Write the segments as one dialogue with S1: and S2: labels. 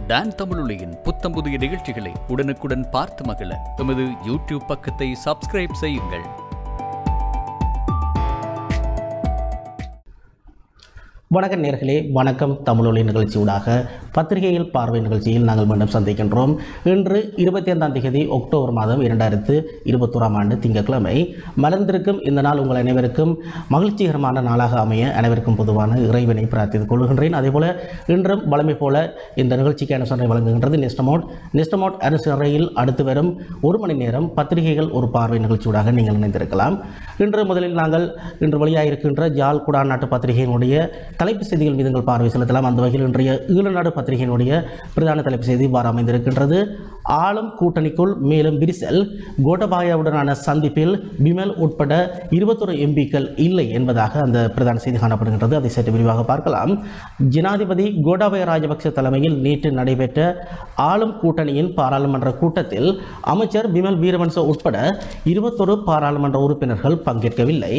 S1: Don தமிழொலியின் புத்தம் புதிய நிகழ்ச்சிகளை உடனுக்குடன் பார்த்து மகிழ எமது யூடியூப் பக்கத்தை சப்ஸ்கிரைப் செய்யுங்கள்
S2: வணக்கம் நேர்களே வணக்கம் தமிழொலி நிகழ்ச்சியூடாக பத்திரிகையில் பார்வை நிகழ்ச்சியில் நாங்கள் மீண்டும் சந்திக்கின்றோம் இன்று இருபத்தி ஐந்தாம் தேதி அக்டோபர் மாதம் இரண்டாயிரத்து இருபத்தோராம் ஆண்டு திங்கட்கிழமை மலர்ந்திருக்கும் இந்த நாள் உங்கள் அனைவருக்கும் மகிழ்ச்சிகரமான நாளாக அமைய அனைவருக்கும் பொதுவான இறைவனை பிரார்த்தித்துக் கொள்கின்றேன் அதேபோல இன்றும் வளமை போல இந்த நிகழ்ச்சிக்கு அனுசரணை வழங்குகின்றது நெஸ்டமோட் நெஸ்டமோட் அனுசரணையில் அடுத்து வரும் ஒரு மணி நேரம் பத்திரிகைகள் ஒரு பார்வை நிகழ்ச்சியூடாக நீங்கள் இணைந்திருக்கலாம் இன்று முதலில் நாங்கள் இன்று வெளியாகிருக்கின்ற ஜால் குடா நாட்டு பத்திரிகையினுடைய தலைப்பு செய்திகள் மீது எங்கள் பார்வை செலுத்தலாம் அந்த வகையில் இன்றைய ஈழநாடு பத்திரிகையினுடைய பிரதான தலைப்பு செய்தி இவ்வாறு அமைந்திருக்கின்றது ஆளும் கூட்டணிக்குள் மேலும் விரிசல் கோட்டபாயாவுடனான சந்திப்பில் பிமல் உட்பட இருபத்தொரு எம்பிக்கள் இல்லை என்பதாக அந்த பிரதான செய்தி காணப்படுகின்றது அதை சற்று விரிவாக பார்க்கலாம் ஜனாதிபதி கோட்டாபய ராஜபக்ச தலைமையில் நேற்று நடைபெற்ற ஆளும் கூட்டணியின் பாராளுமன்ற கூட்டத்தில் அமைச்சர் பிமல் வீரவன்ச உட்பட இருபத்தொரு பாராளுமன்ற உறுப்பினர்கள் பங்கேற்கவில்லை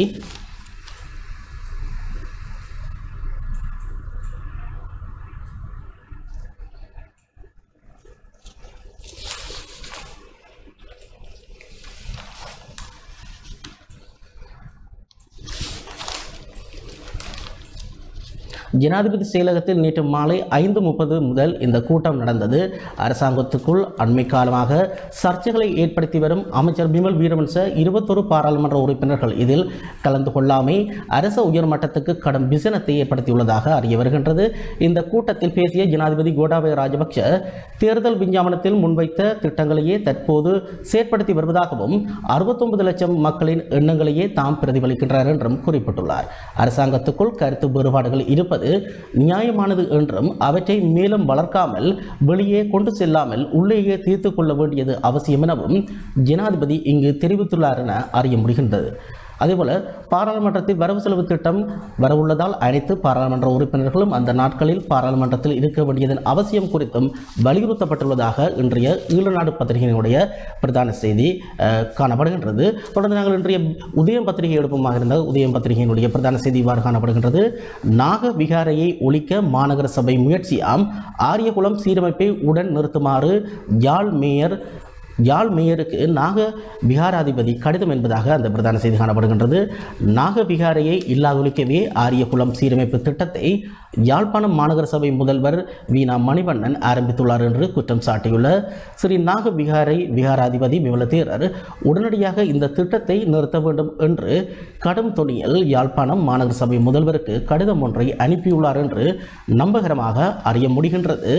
S2: ஜனாதிபதி செயலகத்தில் நேற்று மாலை ஐந்து முப்பது முதல் இந்த கூட்டம் நடந்தது அரசாங்கத்துக்குள் அண்மை காலமாக சர்ச்சைகளை ஏற்படுத்தி வரும் அமைச்சர் பிமல் வீரவன்ச இருபத்தொரு பாராளுமன்ற உறுப்பினர்கள் இதில் கலந்து கொள்ளாமை அரச உயர்மட்டத்துக்கு கடும் விசனத்தை ஏற்படுத்தியுள்ளதாக அறிய வருகின்றது இந்த கூட்டத்தில் பேசிய ஜனாதிபதி கோட்டாபய ராஜபக்ஷ தேர்தல் விஞ்ஞாபனத்தில் முன்வைத்த திட்டங்களையே தற்போது செயற்படுத்தி வருவதாகவும் அறுபத்தொன்பது லட்சம் மக்களின் எண்ணங்களையே தாம் பிரதிபலிக்கின்றார் என்றும் குறிப்பிட்டுள்ளார் அரசாங்கத்துக்குள் கருத்து வேறுபாடுகள் இருப்பது நியாயமானது என்றும் அவற்றை மேலும் வளர்க்காமல் வெளியே கொண்டு செல்லாமல் உள்ளேயே தீர்த்து கொள்ள வேண்டியது அவசியம் எனவும் ஜனாதிபதி இங்கு தெரிவித்துள்ளார் என அறிய முடிகின்றது அதேபோல பாராளுமன்றத்தில் வரவு செலவு திட்டம் வரவுள்ளதால் அனைத்து பாராளுமன்ற உறுப்பினர்களும் அந்த நாட்களில் பாராளுமன்றத்தில் இருக்க வேண்டியதன் அவசியம் குறித்தும் வலியுறுத்தப்பட்டுள்ளதாக இன்றைய ஈழநாடு பத்திரிகையினுடைய பிரதான செய்தி அஹ், காணப்படுகின்றது தொடர்ந்து நாங்கள் இன்றைய உதயம் பத்திரிகை எடுப்பமாக இருந்த உதயம் பத்திரிகையினுடைய பிரதான செய்தி இவ்வாறு காணப்படுகின்றது நாக விகாரையை ஒழிக்க மாநகர சபை முயற்சியாம் ஆரியகுளம் சீரமைப்பை உடன் நிறுத்துமாறு யாழ் மேயர் யாழ் மேயருக்கு நாக விகாராதிபதி கடிதம் என்பதாக அந்த பிரதான செய்தி காணப்படுகின்றது நாக விகாரையை இல்லாதொழிக்கவே ஆரியகுளம் சீரமைப்பு திட்டத்தை யாழ்ப்பாணம் மாநகர சபை முதல்வர் வீணா மணிவண்ணன் ஆரம்பித்துள்ளார் என்று குற்றம் சாட்டியுள்ள ஸ்ரீ நாக விகாரை விகாராதிபதி விமலதேரர் உடனடியாக இந்த திட்டத்தை நிறுத்த வேண்டும் என்று கடும் தொனியில் யாழ்ப்பாணம் மாநகர சபை முதல்வருக்கு கடிதம் ஒன்றை அனுப்பியுள்ளார் என்று நம்பகரமாக அறிய முடிகின்றது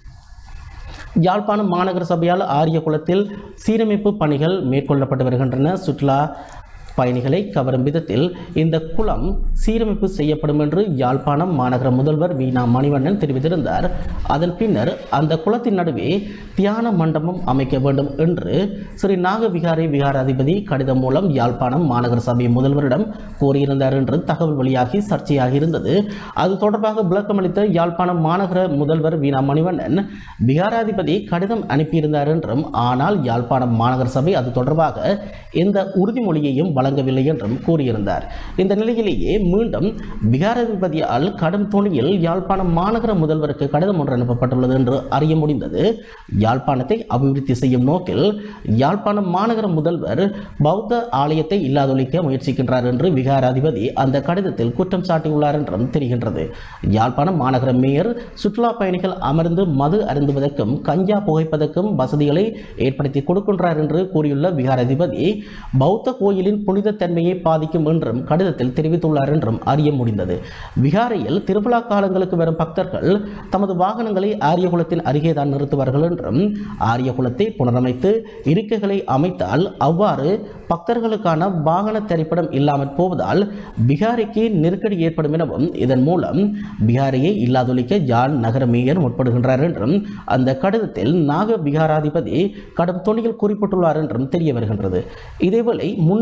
S2: யாழ்ப்பாணம் மாநகர சபையால் ஆரிய குளத்தில் சீரமைப்பு பணிகள் மேற்கொள்ளப்பட்டு வருகின்றன சுற்றுலா பயணிகளை கவரும் விதத்தில் இந்த குளம் சீரமைப்பு செய்யப்படும் என்று யாழ்ப்பாணம் மாநகர முதல்வர் வீணா மணிவண்ணன் தெரிவித்திருந்தார் அதன் பின்னர் அந்த குளத்தின் நடுவே தியான மண்டபம் அமைக்க வேண்டும் என்று ஸ்ரீ நாகவிகாரை விகாராதிபதி கடிதம் மூலம் யாழ்ப்பாணம் மாநகர சபை முதல்வரிடம் கோரியிருந்தார் என்று தகவல் வெளியாகி சர்ச்சையாகி இருந்தது அது தொடர்பாக விளக்கமளித்த யாழ்ப்பாணம் மாநகர முதல்வர் வீணா மணிவண்ணன் விகாராதிபதி கடிதம் அனுப்பியிருந்தார் என்றும் ஆனால் யாழ்ப்பாணம் மாநகர சபை அது தொடர்பாக எந்த உறுதிமொழியையும் வழங்கவில்லை என்றும் கூறியிருந்தார் இந்த நிலையிலேயே மீண்டும் விகாராதிபதியால் கடும் துணியில் யாழ்ப்பாணம் மாநகர முதல்வருக்கு கடிதம் ஒன்று அனுப்பப்பட்டுள்ளது என்று அறிய முடிந்தது யாழ்ப்பாணத்தை அபிவிருத்தி செய்யும் நோக்கில் யாழ்ப்பாணம் மாநகர முதல்வர் பௌத்த ஆலயத்தை இல்லாதொழிக்க முயற்சிக்கின்றார் என்று விகாராதிபதி அந்த கடிதத்தில் குற்றம் சாட்டியுள்ளார் என்றும் தெரிகின்றது யாழ்ப்பாணம் மாநகர மேயர் சுற்றுலா பயணிகள் அமர்ந்து மது அருந்துவதற்கும் கஞ்சா புகைப்பதற்கும் வசதிகளை ஏற்படுத்தி கொடுக்கின்றார் என்று கூறியுள்ள விகாராதிபதி பௌத்த கோயிலின் புனித தன்மையை பாதிக்கும் என்றும் கடிதத்தில் தெரிவித்துள்ளார் என்றும் அறிய முடிந்தது விகாரையில் திருவிழா காலங்களுக்கு வரும் பக்தர்கள் தமது வாகனங்களை ஆரியகுலத்தின் அருகே தான் நிறுத்துவார்கள் என்றும் ஆரியகுலத்தை புனரமைத்து இருக்கைகளை அமைத்தால் அவ்வாறு பக்தர்களுக்கான வாகன திரைப்படம் இல்லாமல் போவதால் பிகாரிக்கு நெருக்கடி ஏற்படும் எனவும் இதன் மூலம் பிகாரியை இல்லாதொழிக்க ஜான் நகர மேயர் முற்படுகின்றார் என்றும் அந்த கடிதத்தில் நாக விகாராதிபதி கடும் தொனியில் குறிப்பிட்டுள்ளார் என்றும் தெரிய வருகின்றது இதேவேளை முன்னைய பிகார்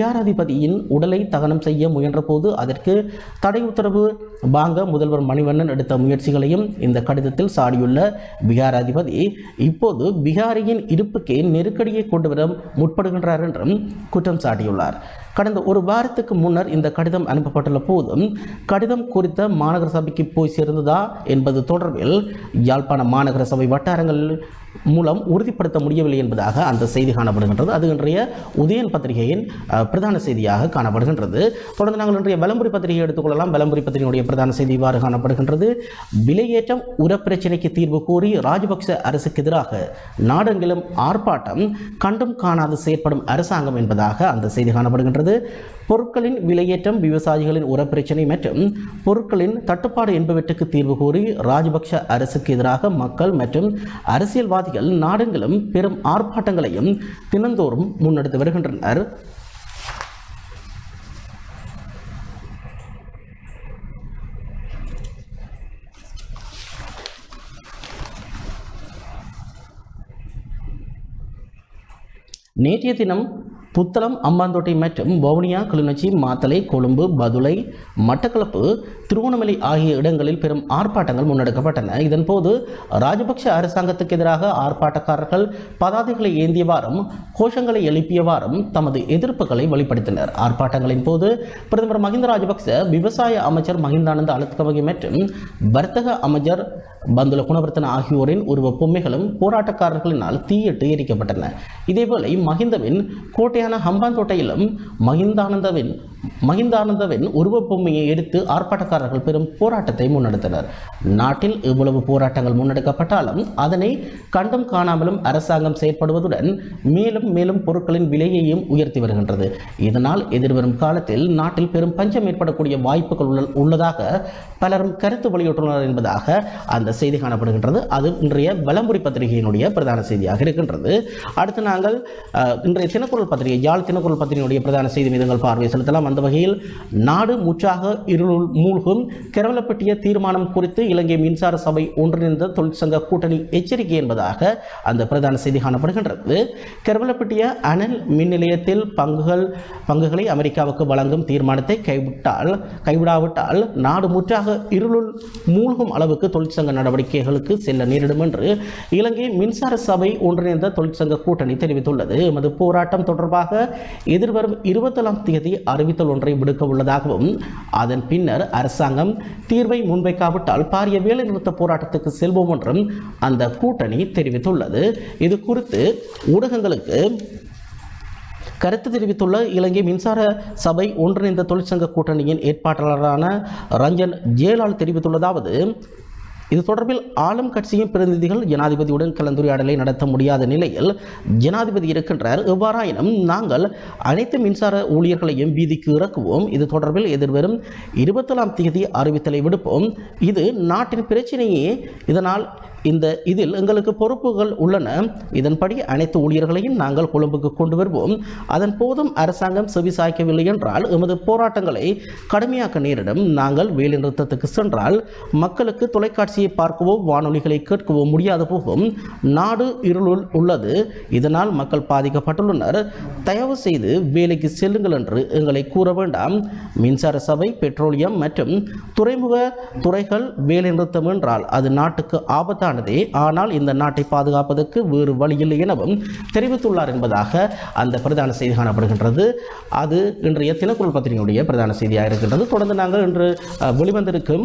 S2: விகாராதிபதியின் உடலை தகனம் செய்ய முயன்றபோது அதற்கு தடை உத்தரவு வாங்க முதல்வர் மணிவண்ணன் எடுத்த முயற்சிகளையும் இந்த கடிதத்தில் சாடியுள்ள விகாராதிபதி இப்போது பிகாரியின் இருப்புக்கே நெருக்கடியை கொண்டு வர முற்படுகின்றார் என்றும் குற்றம் சாட்டியுள்ளார் கடந்த ஒரு வாரத்துக்கு முன்னர் இந்த கடிதம் அனுப்பப்பட்டுள்ள போதும் கடிதம் குறித்த மாநகர சபைக்கு போய் சேர்ந்ததா என்பது தொடர்பில் யாழ்ப்பாண மாநகர சபை வட்டாரங்கள் மூலம் உறுதிப்படுத்த முடியவில்லை என்பதாக அந்த செய்தி காணப்படுகின்றது அது இன்றைய உதயன் பத்திரிகையின் அஹ், பிரதான செய்தியாக காணப்படுகின்றது தொடர்ந்து நாங்கள் இன்றைய விளம்பரி பத்திரிகை எடுத்துக்கொள்ளலாம் விளம்பரி பத்திரிகையுடைய பிரதான செய்தி இவ்வாறு காணப்படுகின்றது விலையேற்றம் உரப்பிரச்சினைக்கு தீர்வு கோரி ராஜபக்ச அரசுக்கு எதிராக நாடெங்கிலும் ஆர்ப்பாட்டம் கண்டும் காணாது செயற்படும் அரசாங்கம் என்பதாக அந்த செய்தி காணப்படுகின்றது பொருட்களின் விலையேற்றம் விவசாயிகளின் உரப்பிரச்சினை மற்றும் பொருட்களின் தட்டுப்பாடு என்பவற்றுக்கு தீர்வு கோரி ராஜபக்ஷ அரசுக்கு எதிராக மக்கள் மற்றும் அரசியல்வாதிகள் நாடெங்கிலும் பெரும் ஆர்ப்பாட்டங்களையும் தினந்தோறும் முன்னெடுத்து வருகின்றனர் நேற்றைய தினம் புத்தளம் அம்பாந்தோட்டை மற்றும் வவுனியா கிளிநொச்சி மாத்தளை கொழும்பு பதுளை மட்டக்களப்பு திருவோணமலை ஆகிய இடங்களில் பெரும் ஆர்ப்பாட்டங்கள் முன்னெடுக்கப்பட்டன இதன்போது ராஜபக்ஷ அரசாங்கத்துக்கு எதிராக ஆர்ப்பாட்டக்காரர்கள் பதாதைகளை ஏந்தியவாறும் கோஷங்களை எழுப்பியவாறும் தமது எதிர்ப்புகளை வெளிப்படுத்தினர் ஆர்ப்பாட்டங்களின் போது பிரதமர் மஹிந்த ராஜபக்ச விவசாய அமைச்சர் மஹிந்தானந்த அழுத்கவகி மற்றும் வர்த்தக அமைச்சர் பந்துல குணவர்த்தன ஆகியோரின் உருவ பொம்மைகளும் போராட்டக்காரர்களினால் தீயிட்டு எரிக்கப்பட்டன இதேவேளை மஹிந்தவின் கோட்டையான ஹம்பாந்தோட்டையிலும் மஹிந்தானந்தவின் மஹிந்தானந்தவின் உருவப் பொம்மையை எடுத்து ஆர்ப்பாட்டக்காரர்கள் பெரும் போராட்டத்தை முன்னெடுத்தனர் நாட்டில் இவ்வளவு போராட்டங்கள் முன்னெடுக்கப்பட்டாலும் அதனை கண்டும் காணாமலும் அரசாங்கம் செயற்படுவதுடன் மேலும் மேலும் பொருட்களின் விலையையும் உயர்த்தி வருகின்றது இதனால் எதிர்வரும் காலத்தில் நாட்டில் பெரும் பஞ்சம் ஏற்படக்கூடிய வாய்ப்புகள் உள்ள- உள்ளதாக பலரும் கருத்து வெளியிட்டுள்ளனர் என்பதாக அந்த செய்தி காணப்படுகின்றது அது இன்றைய வலம்புரி பத்திரிகையினுடைய பிரதான செய்தியாக இருக்கின்றது அடுத்து நாங்கள் அஹ், இன்றைய தினக்குரல் பத்திரிகை யாழ் தினக்குரல் பத்திரிகையினுடைய பிரதான செய்தி மீது எங்கள் பார்வை செலுத்தலாம் அந்த வகையில் நாடு முற்றாக இருளுள் மூழ்கும் கேரளப்பட்டிய தீர்மானம் குறித்து இலங்கை மின்சார சபை ஒன்றிணைந்த தொழிற்சங்க கூட்டணி எச்சரிக்கை என்பதாக அந்த பிரதான செய்தி காணப்படுகின்றது கேரளப்பட்டிய அனல் மின் நிலையத்தில் பங்குகள் பங்குகளை அமெரிக்காவுக்கு வழங்கும் தீர்மானத்தை கைவிட்டால் கைவிடாவிட்டால் நாடு முற்றாக இருளுள் மூழ்கும் அளவுக்கு தொழிற்சங்க நடவடிக்கைகளுக்கு செல்ல நேரிடும் என்று இலங்கை மின்சார சபை ஒன்றிணைந்த தொழிற்சங்க கூட்டணி தெரிவித்துள்ளது எமது போராட்டம் தொடர்பாக எதிர்வரும் இருபத்தேழாம் தேதி அறிவித்தல் ஒன்றை விடுக்க உள்ளதாகவும் அதன் பின்னர் அரசாங்கம் தீர்வை முன்வைக்காவிட்டால் பாரிய வேலைநிறுத்த போராட்டத்துக்கு செல்வோம் என்றும் அந்த கூட்டணி தெரிவித்துள்ளது இது குறித்து ஊடகங்களுக்கு கருத்து தெரிவித்துள்ள இலங்கை மின்சார சபை ஒன்றிணைந்த தொழிற்சங்க கூட்டணியின் ஏற்பாட்டாளரான ரஞ்சன் ஜேலால் தெரிவித்துள்ளதாவது இது தொடர்பில் ஆளும் கட்சியின் பிரதிநிதிகள் ஜனாதிபதியுடன் கலந்துரையாடலை நடத்த முடியாத நிலையில் ஜனாதிபதி இருக்கின்றார் எவ்வாறாயினும் நாங்கள் அனைத்து மின்சார ஊழியர்களையும் வீதிக்கு இறக்குவோம் இது தொடர்பில் எதிர்வரும் இருபத்தேழாம் தேதி அறிவித்தலை விடுப்போம் இது நாட்டின் பிரச்சனையே இதனால் இந்த இதில் எங்களுக்கு பொறுப்புகள் உள்ளன இதன்படி அனைத்து ஊழியர்களையும் நாங்கள் கொழும்புக்கு கொண்டு வருவோம் அதன் போதும் அரசாங்கம் செவி சாய்க்கவில்லை என்றால் எமது போராட்டங்களை கடுமையாக்க நேரிடும் நாங்கள் வேலைநிறுத்தத்துக்கு சென்றால் மக்களுக்கு தொலைக்காட்சியை பார்க்கவோ வானொலிகளை கேட்கவோ முடியாது போகும் நாடு இருளுள் உள்ளது இதனால் மக்கள் பாதிக்கப்பட்டுள்ளனர் தயவு செய்து வேலைக்கு செல்லுங்கள் என்று எங்களை கூற வேண்டாம் மின்சார சபை பெட்ரோலியம் மற்றும் துறைமுக துறைகள் வேலைநிறுத்தம் என்றால் அது நாட்டுக்கு ஆபத்தானதே ஆனால் இந்த நாட்டை பாதுகாப்பதற்கு வேறு வழியில்லை எனவும் தெரிவித்துள்ளார் என்பதாக அந்த பிரதான செய்தி காணப்படுகின்றது அது இன்றைய தினக்குரல் பத்திரிகையுடைய பிரதான செய்தியாக இருக்கின்றது தொடர்ந்து நாங்கள் இன்று அஹ், வெளிவந்திருக்கும்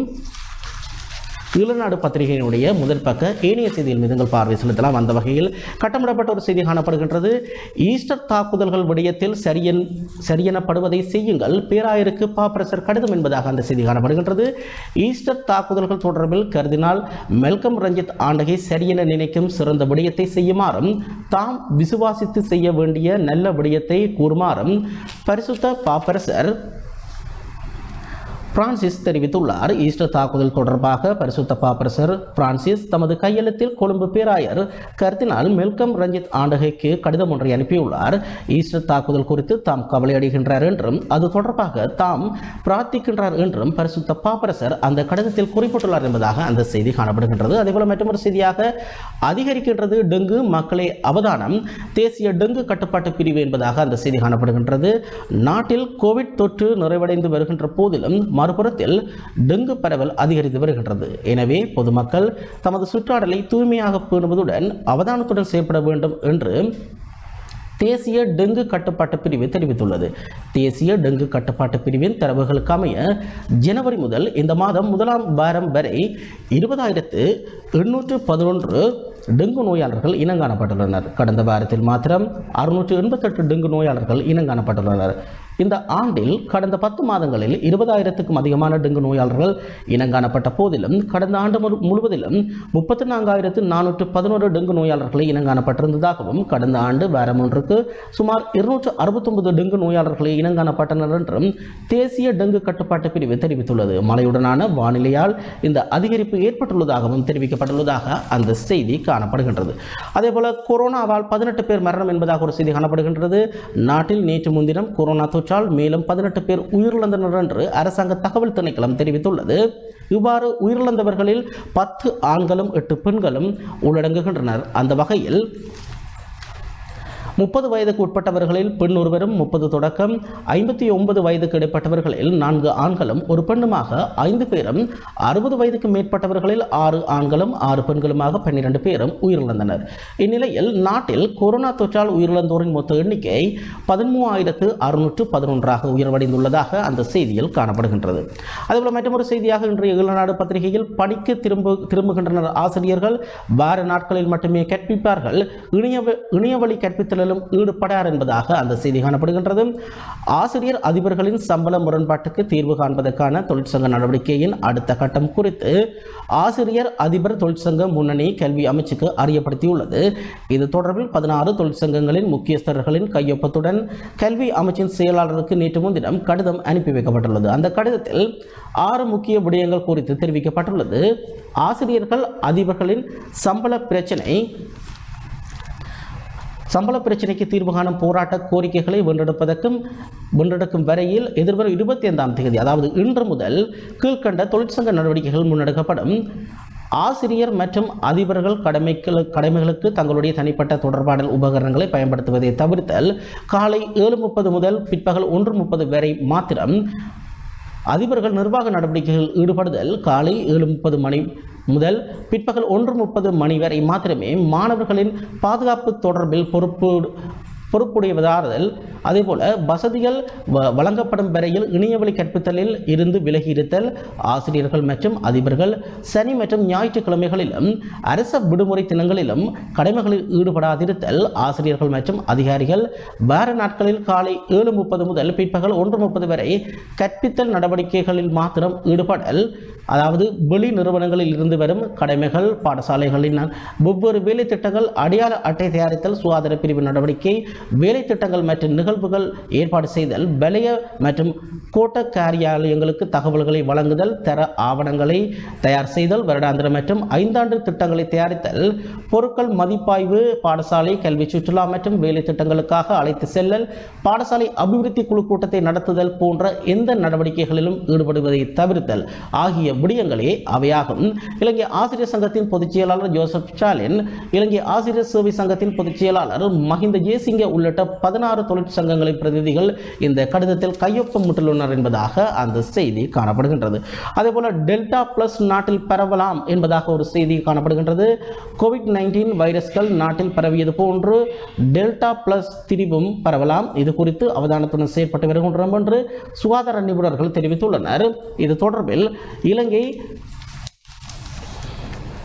S2: ஈழநாடு பத்திரிகையினுடைய முதல் பக்க ஏனைய செய்திகள் மீது உங்கள் பார்வை செலுத்தலாம் அந்த வகையில் கட்டமிடப்பட்ட ஒரு செய்தி காணப்படுகின்றது ஈஸ்டர் தாக்குதல்கள் விடயத்தில் சரியன் சரியெனப்படுவதை செய்யுங்கள் பேராயருக்கு பாப்பரசர் கடிதம் என்பதாக அந்த செய்தி காணப்படுகின்றது ஈஸ்டர் தாக்குதல்கள் தொடர்பில் கருதினால் மெல்கம் ரஞ்சித் ஆண்டகை சரியென நினைக்கும் சிறந்த விடயத்தை செய்யுமாறும் தாம் விசுவாசித்து செய்ய வேண்டிய நல்ல விடயத்தை கூறுமாறும் பரிசுத்த பாப்பரசர் பிரான்சிஸ் தெரிவித்துள்ளார் ஈஸ்டர் தாக்குதல் தொடர்பாக பரிசுத்த பாப்பரசர் பிரான்சிஸ் தமது கையெழுத்தில் கொழும்பு பேராயர் கர்தினால் மெல்கம் ரஞ்சித் ஆண்டகைக்கு கடிதம் ஒன்றை அனுப்பியுள்ளார் ஈஸ்டர் தாக்குதல் குறித்து தாம் கவலையடைகின்றார் என்றும் அது தொடர்பாக தாம் பிரார்த்திக்கின்றார் என்றும் பரிசுத்த பாப்பரசர் அந்த கடிதத்தில் குறிப்பிட்டுள்ளார் என்பதாக அந்த செய்தி காணப்படுகின்றது அதேபோல மற்றொரு செய்தியாக அதிகரிக்கின்றது டெங்கு மக்களை அவதானம் தேசிய டெங்கு கட்டுப்பாட்டு பிரிவு என்பதாக அந்த செய்தி காணப்படுகின்றது நாட்டில் கோவிட் தொற்று நிறைவடைந்து வருகின்ற போதிலும் மறுபுறத்தில் டெங்கு பரவல் அதிகரித்து வருகின்றது எனவே பொதுமக்கள் தமது சுற்றாடலை தூய்மையாக பேணுவதுடன் அவதானத்துடன் செயல்பட வேண்டும் என்று தேசிய டெங்கு கட்டுப்பாட்டு பிரிவு தெரிவித்துள்ளது தேசிய டெங்கு கட்டுப்பாட்டு பிரிவின் தரவுகளுக்கு அமைய ஜனவரி முதல் இந்த மாதம் முதலாம் வாரம் வரை இருபதாயிரத்து எண்ணூற்று பதினொன்று டெங்கு நோயாளர்கள் இனங்காணப்பட்டுள்ளனர் கடந்த வாரத்தில் மாத்திரம் அறுநூற்று எண்பத்தெட்டு டெங்கு நோயாளர்கள் இனங்காணப்பட்டுள்ளனர் இந்த ஆண்டில் கடந்த பத்து மாதங்களில் இருபதாயிரத்துக்கும் அதிகமான டெங்கு நோயாளர்கள் இனங்காணப்பட்ட போதிலும் கடந்த ஆண்டு முழு- முழுவதிலும் முப்பத்தி நான்காயிரத்து நானூற்று பதினோரு டெங்கு நோயாளர்களை இனங்காணப்பட்டிருந்ததாகவும் கடந்த ஆண்டு வாரம் ஒன்றுக்கு சுமார் இருநூற்று அறுபத்தொன்பது டெங்கு நோயாளர்களை இனங்காணப்பட்டனர் என்றும் தேசிய டெங்கு கட்டுப்பாட்டு பிரிவு தெரிவித்துள்ளது மழையுடனான வானிலையால் இந்த அதிகரிப்பு ஏற்பட்டுள்ளதாகவும் தெரிவிக்கப்பட்டுள்ளதாக அந்த செய்தி காணப்படுகின்றது அதேபோல கொரோனாவால் பதினெட்டு பேர் மரணம் என்பதாக ஒரு செய்தி காணப்படுகின்றது நாட்டில் நேற்று முன்தினம் கொரோனா தொற்றால் மேலும் பதினெட்டு பேர் உயிரிழந்தனர் என்று அரசாங்க தகவல் திணைக்களம் தெரிவித்துள்ளது இவ்வாறு உயிரிழந்தவர்களில் பத்து ஆண்களும் எட்டு பெண்களும் உள்ளடங்குகின்றனர் அந்த வகையில் முப்பது வயதுக்கு உட்பட்டவர்களில் பெண் ஒருவரும் முப்பது தொடக்கம் ஐம்பத்தி ஒன்பது வயதுக்கு இடைப்பட்டவர்களில் நான்கு ஆண்களும் ஒரு பெண்ணுமாக ஐந்து பேரும் அறுபது வயதுக்கு மேற்பட்டவர்களில் ஆறு ஆண்களும் ஆறு பெண்களுமாக பன்னிரண்டு பேரும் உயிரிழந்தனர் இந்நிலையில் நாட்டில் கொரோனா தொற்றால் உயிரிழந்தோரின் மொத்த எண்ணிக்கை பதிமூவாயிரத்து அறுநூற்று பதினொன்றாக உயர்வடைந்துள்ளதாக அந்த செய்தியில் காணப்படுகின்றது அதேபோல மற்றொரு செய்தியாக இன்றைய ஈழநாடு பத்திரிகையில் பணிக்கு திரும்ப திரும்புகின்றனர் ஆசிரியர்கள் வார நாட்களில் மட்டுமே கற்பிப்பார்கள் இணைய இணையவழி கற்பித்தலிலும் ஈடுபடார் என்பதாக அந்த செய்தி காணப்படுகின்றது ஆசிரியர் அதிபர்களின் சம்பள முரண்பாட்டுக்கு தீர்வு காண்பதற்கான தொழிற்சங்க நடவடிக்கையின் அடுத்த கட்டம் குறித்து ஆசிரியர் அதிபர் தொழிற்சங்க முன்னணி கல்வி அமைச்சுக்கு அறியப்படுத்தியுள்ளது இது தொடர்பில் பதினாறு தொழிற்சங்கங்களின் முக்கியஸ்தர்களின் கையொப்பத்துடன் கல்வி அமைச்சின் செயலாளருக்கு நேற்று முன்தினம் கடிதம் அனுப்பி வைக்கப்பட்டுள்ளது அந்த கடிதத்தில் ஆறு முக்கிய விடயங்கள் குறித்து தெரிவிக்கப்பட்டுள்ளது ஆசிரியர்கள் அதிபர்களின் சம்பள பிரச்சினை சம்பள பிரச்சினைக்கு தீர்வு காணும் போராட்ட கோரிக்கைகளை வென்றெடுப்பதற்கும் வென்றெடுக்கும் வரையில் எதிர்வரும் இருபத்தி ஐந்தாம் தேதி அதாவது இன்று முதல் கீழ்கண்ட தொழிற்சங்க நடவடிக்கைகள் முன்னெடுக்கப்படும் ஆசிரியர் மற்றும் அதிபர்கள் கடமைகள் கடமைகளுக்கு தங்களுடைய தனிப்பட்ட தொடர்பாடல் உபகரணங்களை பயன்படுத்துவதை தவிர்த்தல் காலை ஏழு முப்பது முதல் பிற்பகல் ஒன்று முப்பது வரை மாத்திரம் அதிபர்கள் நிர்வாக நடவடிக்கைகளில் ஈடுபடுதல் காலை ஏழு முப்பது மணி முதல் பிற்பகல் ஒன்று முப்பது மணி வரை மாத்திரமே மாணவர்களின் பாதுகாப்பு தொடர்பில் பொறுப்பு பொறுப்புடையவதாறுதல் அதேபோல வசதிகள் வ- வழங்கப்படும் வரையில் இணையவழி கற்பித்தலில் இருந்து விலகி இருத்தல் ஆசிரியர்கள் மற்றும் அதிபர்கள் சனி மற்றும் ஞாயிற்றுக்கிழமைகளிலும் அரச விடுமுறை தினங்களிலும் கடமைகளில் ஈடுபடாதிருத்தல் ஆசிரியர்கள் மற்றும் அதிகாரிகள் வார நாட்களில் காலை ஏழு முப்பது முதல் பிற்பகல் ஒன்று முப்பது வரை கற்பித்தல் நடவடிக்கைகளில் மாத்திரம் ஈடுபடல் அதாவது வெளி நிறுவனங்களில் இருந்து வரும் கடமைகள் பாடசாலைகளின் ஒவ்வொரு வேலை திட்டங்கள் அடையாள அட்டை தயாரித்தல் சுகாதார பிரிவு நடவடிக்கை வேலை திட்டங்கள் மற்றும் நிகழ்வுகள் ஏற்பாடு செய்தல் வலய மற்றும் கோட்ட காரியாலயங்களுக்கு தகவல்களை வழங்குதல் தர ஆவணங்களை தயார் செய்தல் வருடாந்திர மற்றும் ஐந்தாண்டு திட்டங்களை தயாரித்தல் பொருட்கள் மதிப்பாய்வு பாடசாலை கல்வி சுற்றுலா மற்றும் வேலை திட்டங்களுக்காக அழைத்து செல்லல் பாடசாலை அபிவிருத்தி குழு கூட்டத்தை நடத்துதல் போன்ற எந்த நடவடிக்கைகளிலும் ஈடுபடுவதை தவிர்த்தல் ஆகிய விடயங்களே அவையாகும் இலங்கை ஆசிரியர் சங்கத்தின் பொதுச் செயலாளர் ஜோசப் ஸ்டாலின் இலங்கை ஆசிரியர் சேவை சங்கத்தின் பொதுச் செயலாளர் மஹிந்த ஜெயசிங்க உள்ளிட்ட பதினாறு தொழிற்சங்கங்களின் பிரதிநிதிகள் இந்த கடிதத்தில் கையொப்பமிட்டுள்ளனர் என்பதாக அந்த செய்தி காணப்படுகின்றது அதேபோல டெல்டா பிளஸ் நாட்டில் பரவலாம் என்பதாக ஒரு செய்தி காணப்படுகின்றது கோவிட் நைன்டீன் வைரஸ்கள் நாட்டில் பரவியது போன்று டெல்டா பிளஸ் திரிவும் பரவலாம் இது குறித்து அவதானத்துடன் செயற்பட்டு வருகின்றோம் என்று சுகாதார நிபுணர்கள் தெரிவித்துள்ளனர் இது தொடர்பில் இலங்கை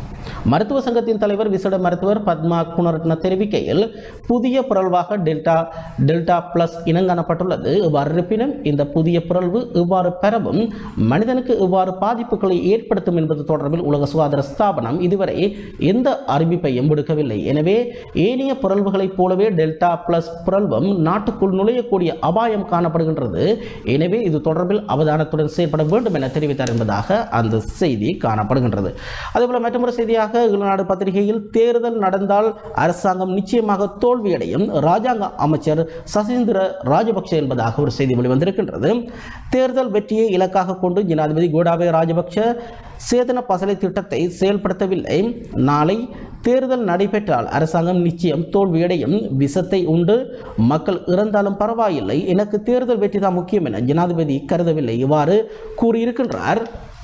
S2: மருத்துவ சங்கத்தின் தலைவர் விசேட மருத்துவர் பத்மா குணரத்ன தெரிவிக்கையில் புதிய புரள்வாக டெல்டா டெல்டா பிளஸ் இனங்காணப்பட்டுள்ளது இவ்வாறு இருப்பினும் இந்த புதிய புரள்வு இவ்வாறு பெறவும் மனிதனுக்கு இவ்வாறு பாதிப்புகளை ஏற்படுத்தும் என்பது தொடர்பில் உலக சுகாதார ஸ்தாபனம் இதுவரை எந்த அறிவிப்பையும் விடுக்கவில்லை எனவே ஏனைய புரள்வுகளைப் போலவே டெல்டா பிளஸ் புரள்வும் நாட்டுக்குள் நுழையக்கூடிய அபாயம் காணப்படுகின்றது எனவே இது தொடர்பில் அவதானத்துடன் செயல்பட வேண்டும் என தெரிவித்தார் என்பதாக அந்த செய்தி காணப்படுகின்றது அதேபோல மற்றொரு செய்தியாக இளநாடு பத்திரிகையில் தேர்தல் நடந்தால் அரசாங்கம் நிச்சயமாக தோல்வியடையும் ராஜாங்க அமைச்சர் சசீந்திர ராஜபக்ஷ என்பதாக ஒரு செய்தி வெளிவந்திருக்கின்றது தேர்தல் வெற்றியை இலக்காக கொண்டு ஜனாதிபதி கோடாபய ராஜபக்ஷ சேதன பசலை திட்டத்தை செயல்படுத்தவில்லை நாளை தேர்தல் நடைபெற்றால் அரசாங்கம் நிச்சயம் தோல்வியடையும் விஷத்தை உண்டு மக்கள் இறந்தாலும் பரவாயில்லை எனக்கு தேர்தல் வெற்றி தான் முக்கியம் என ஜனாதிபதி கருதவில்லை இவ்வாறு கூறியிருக்கின்றார்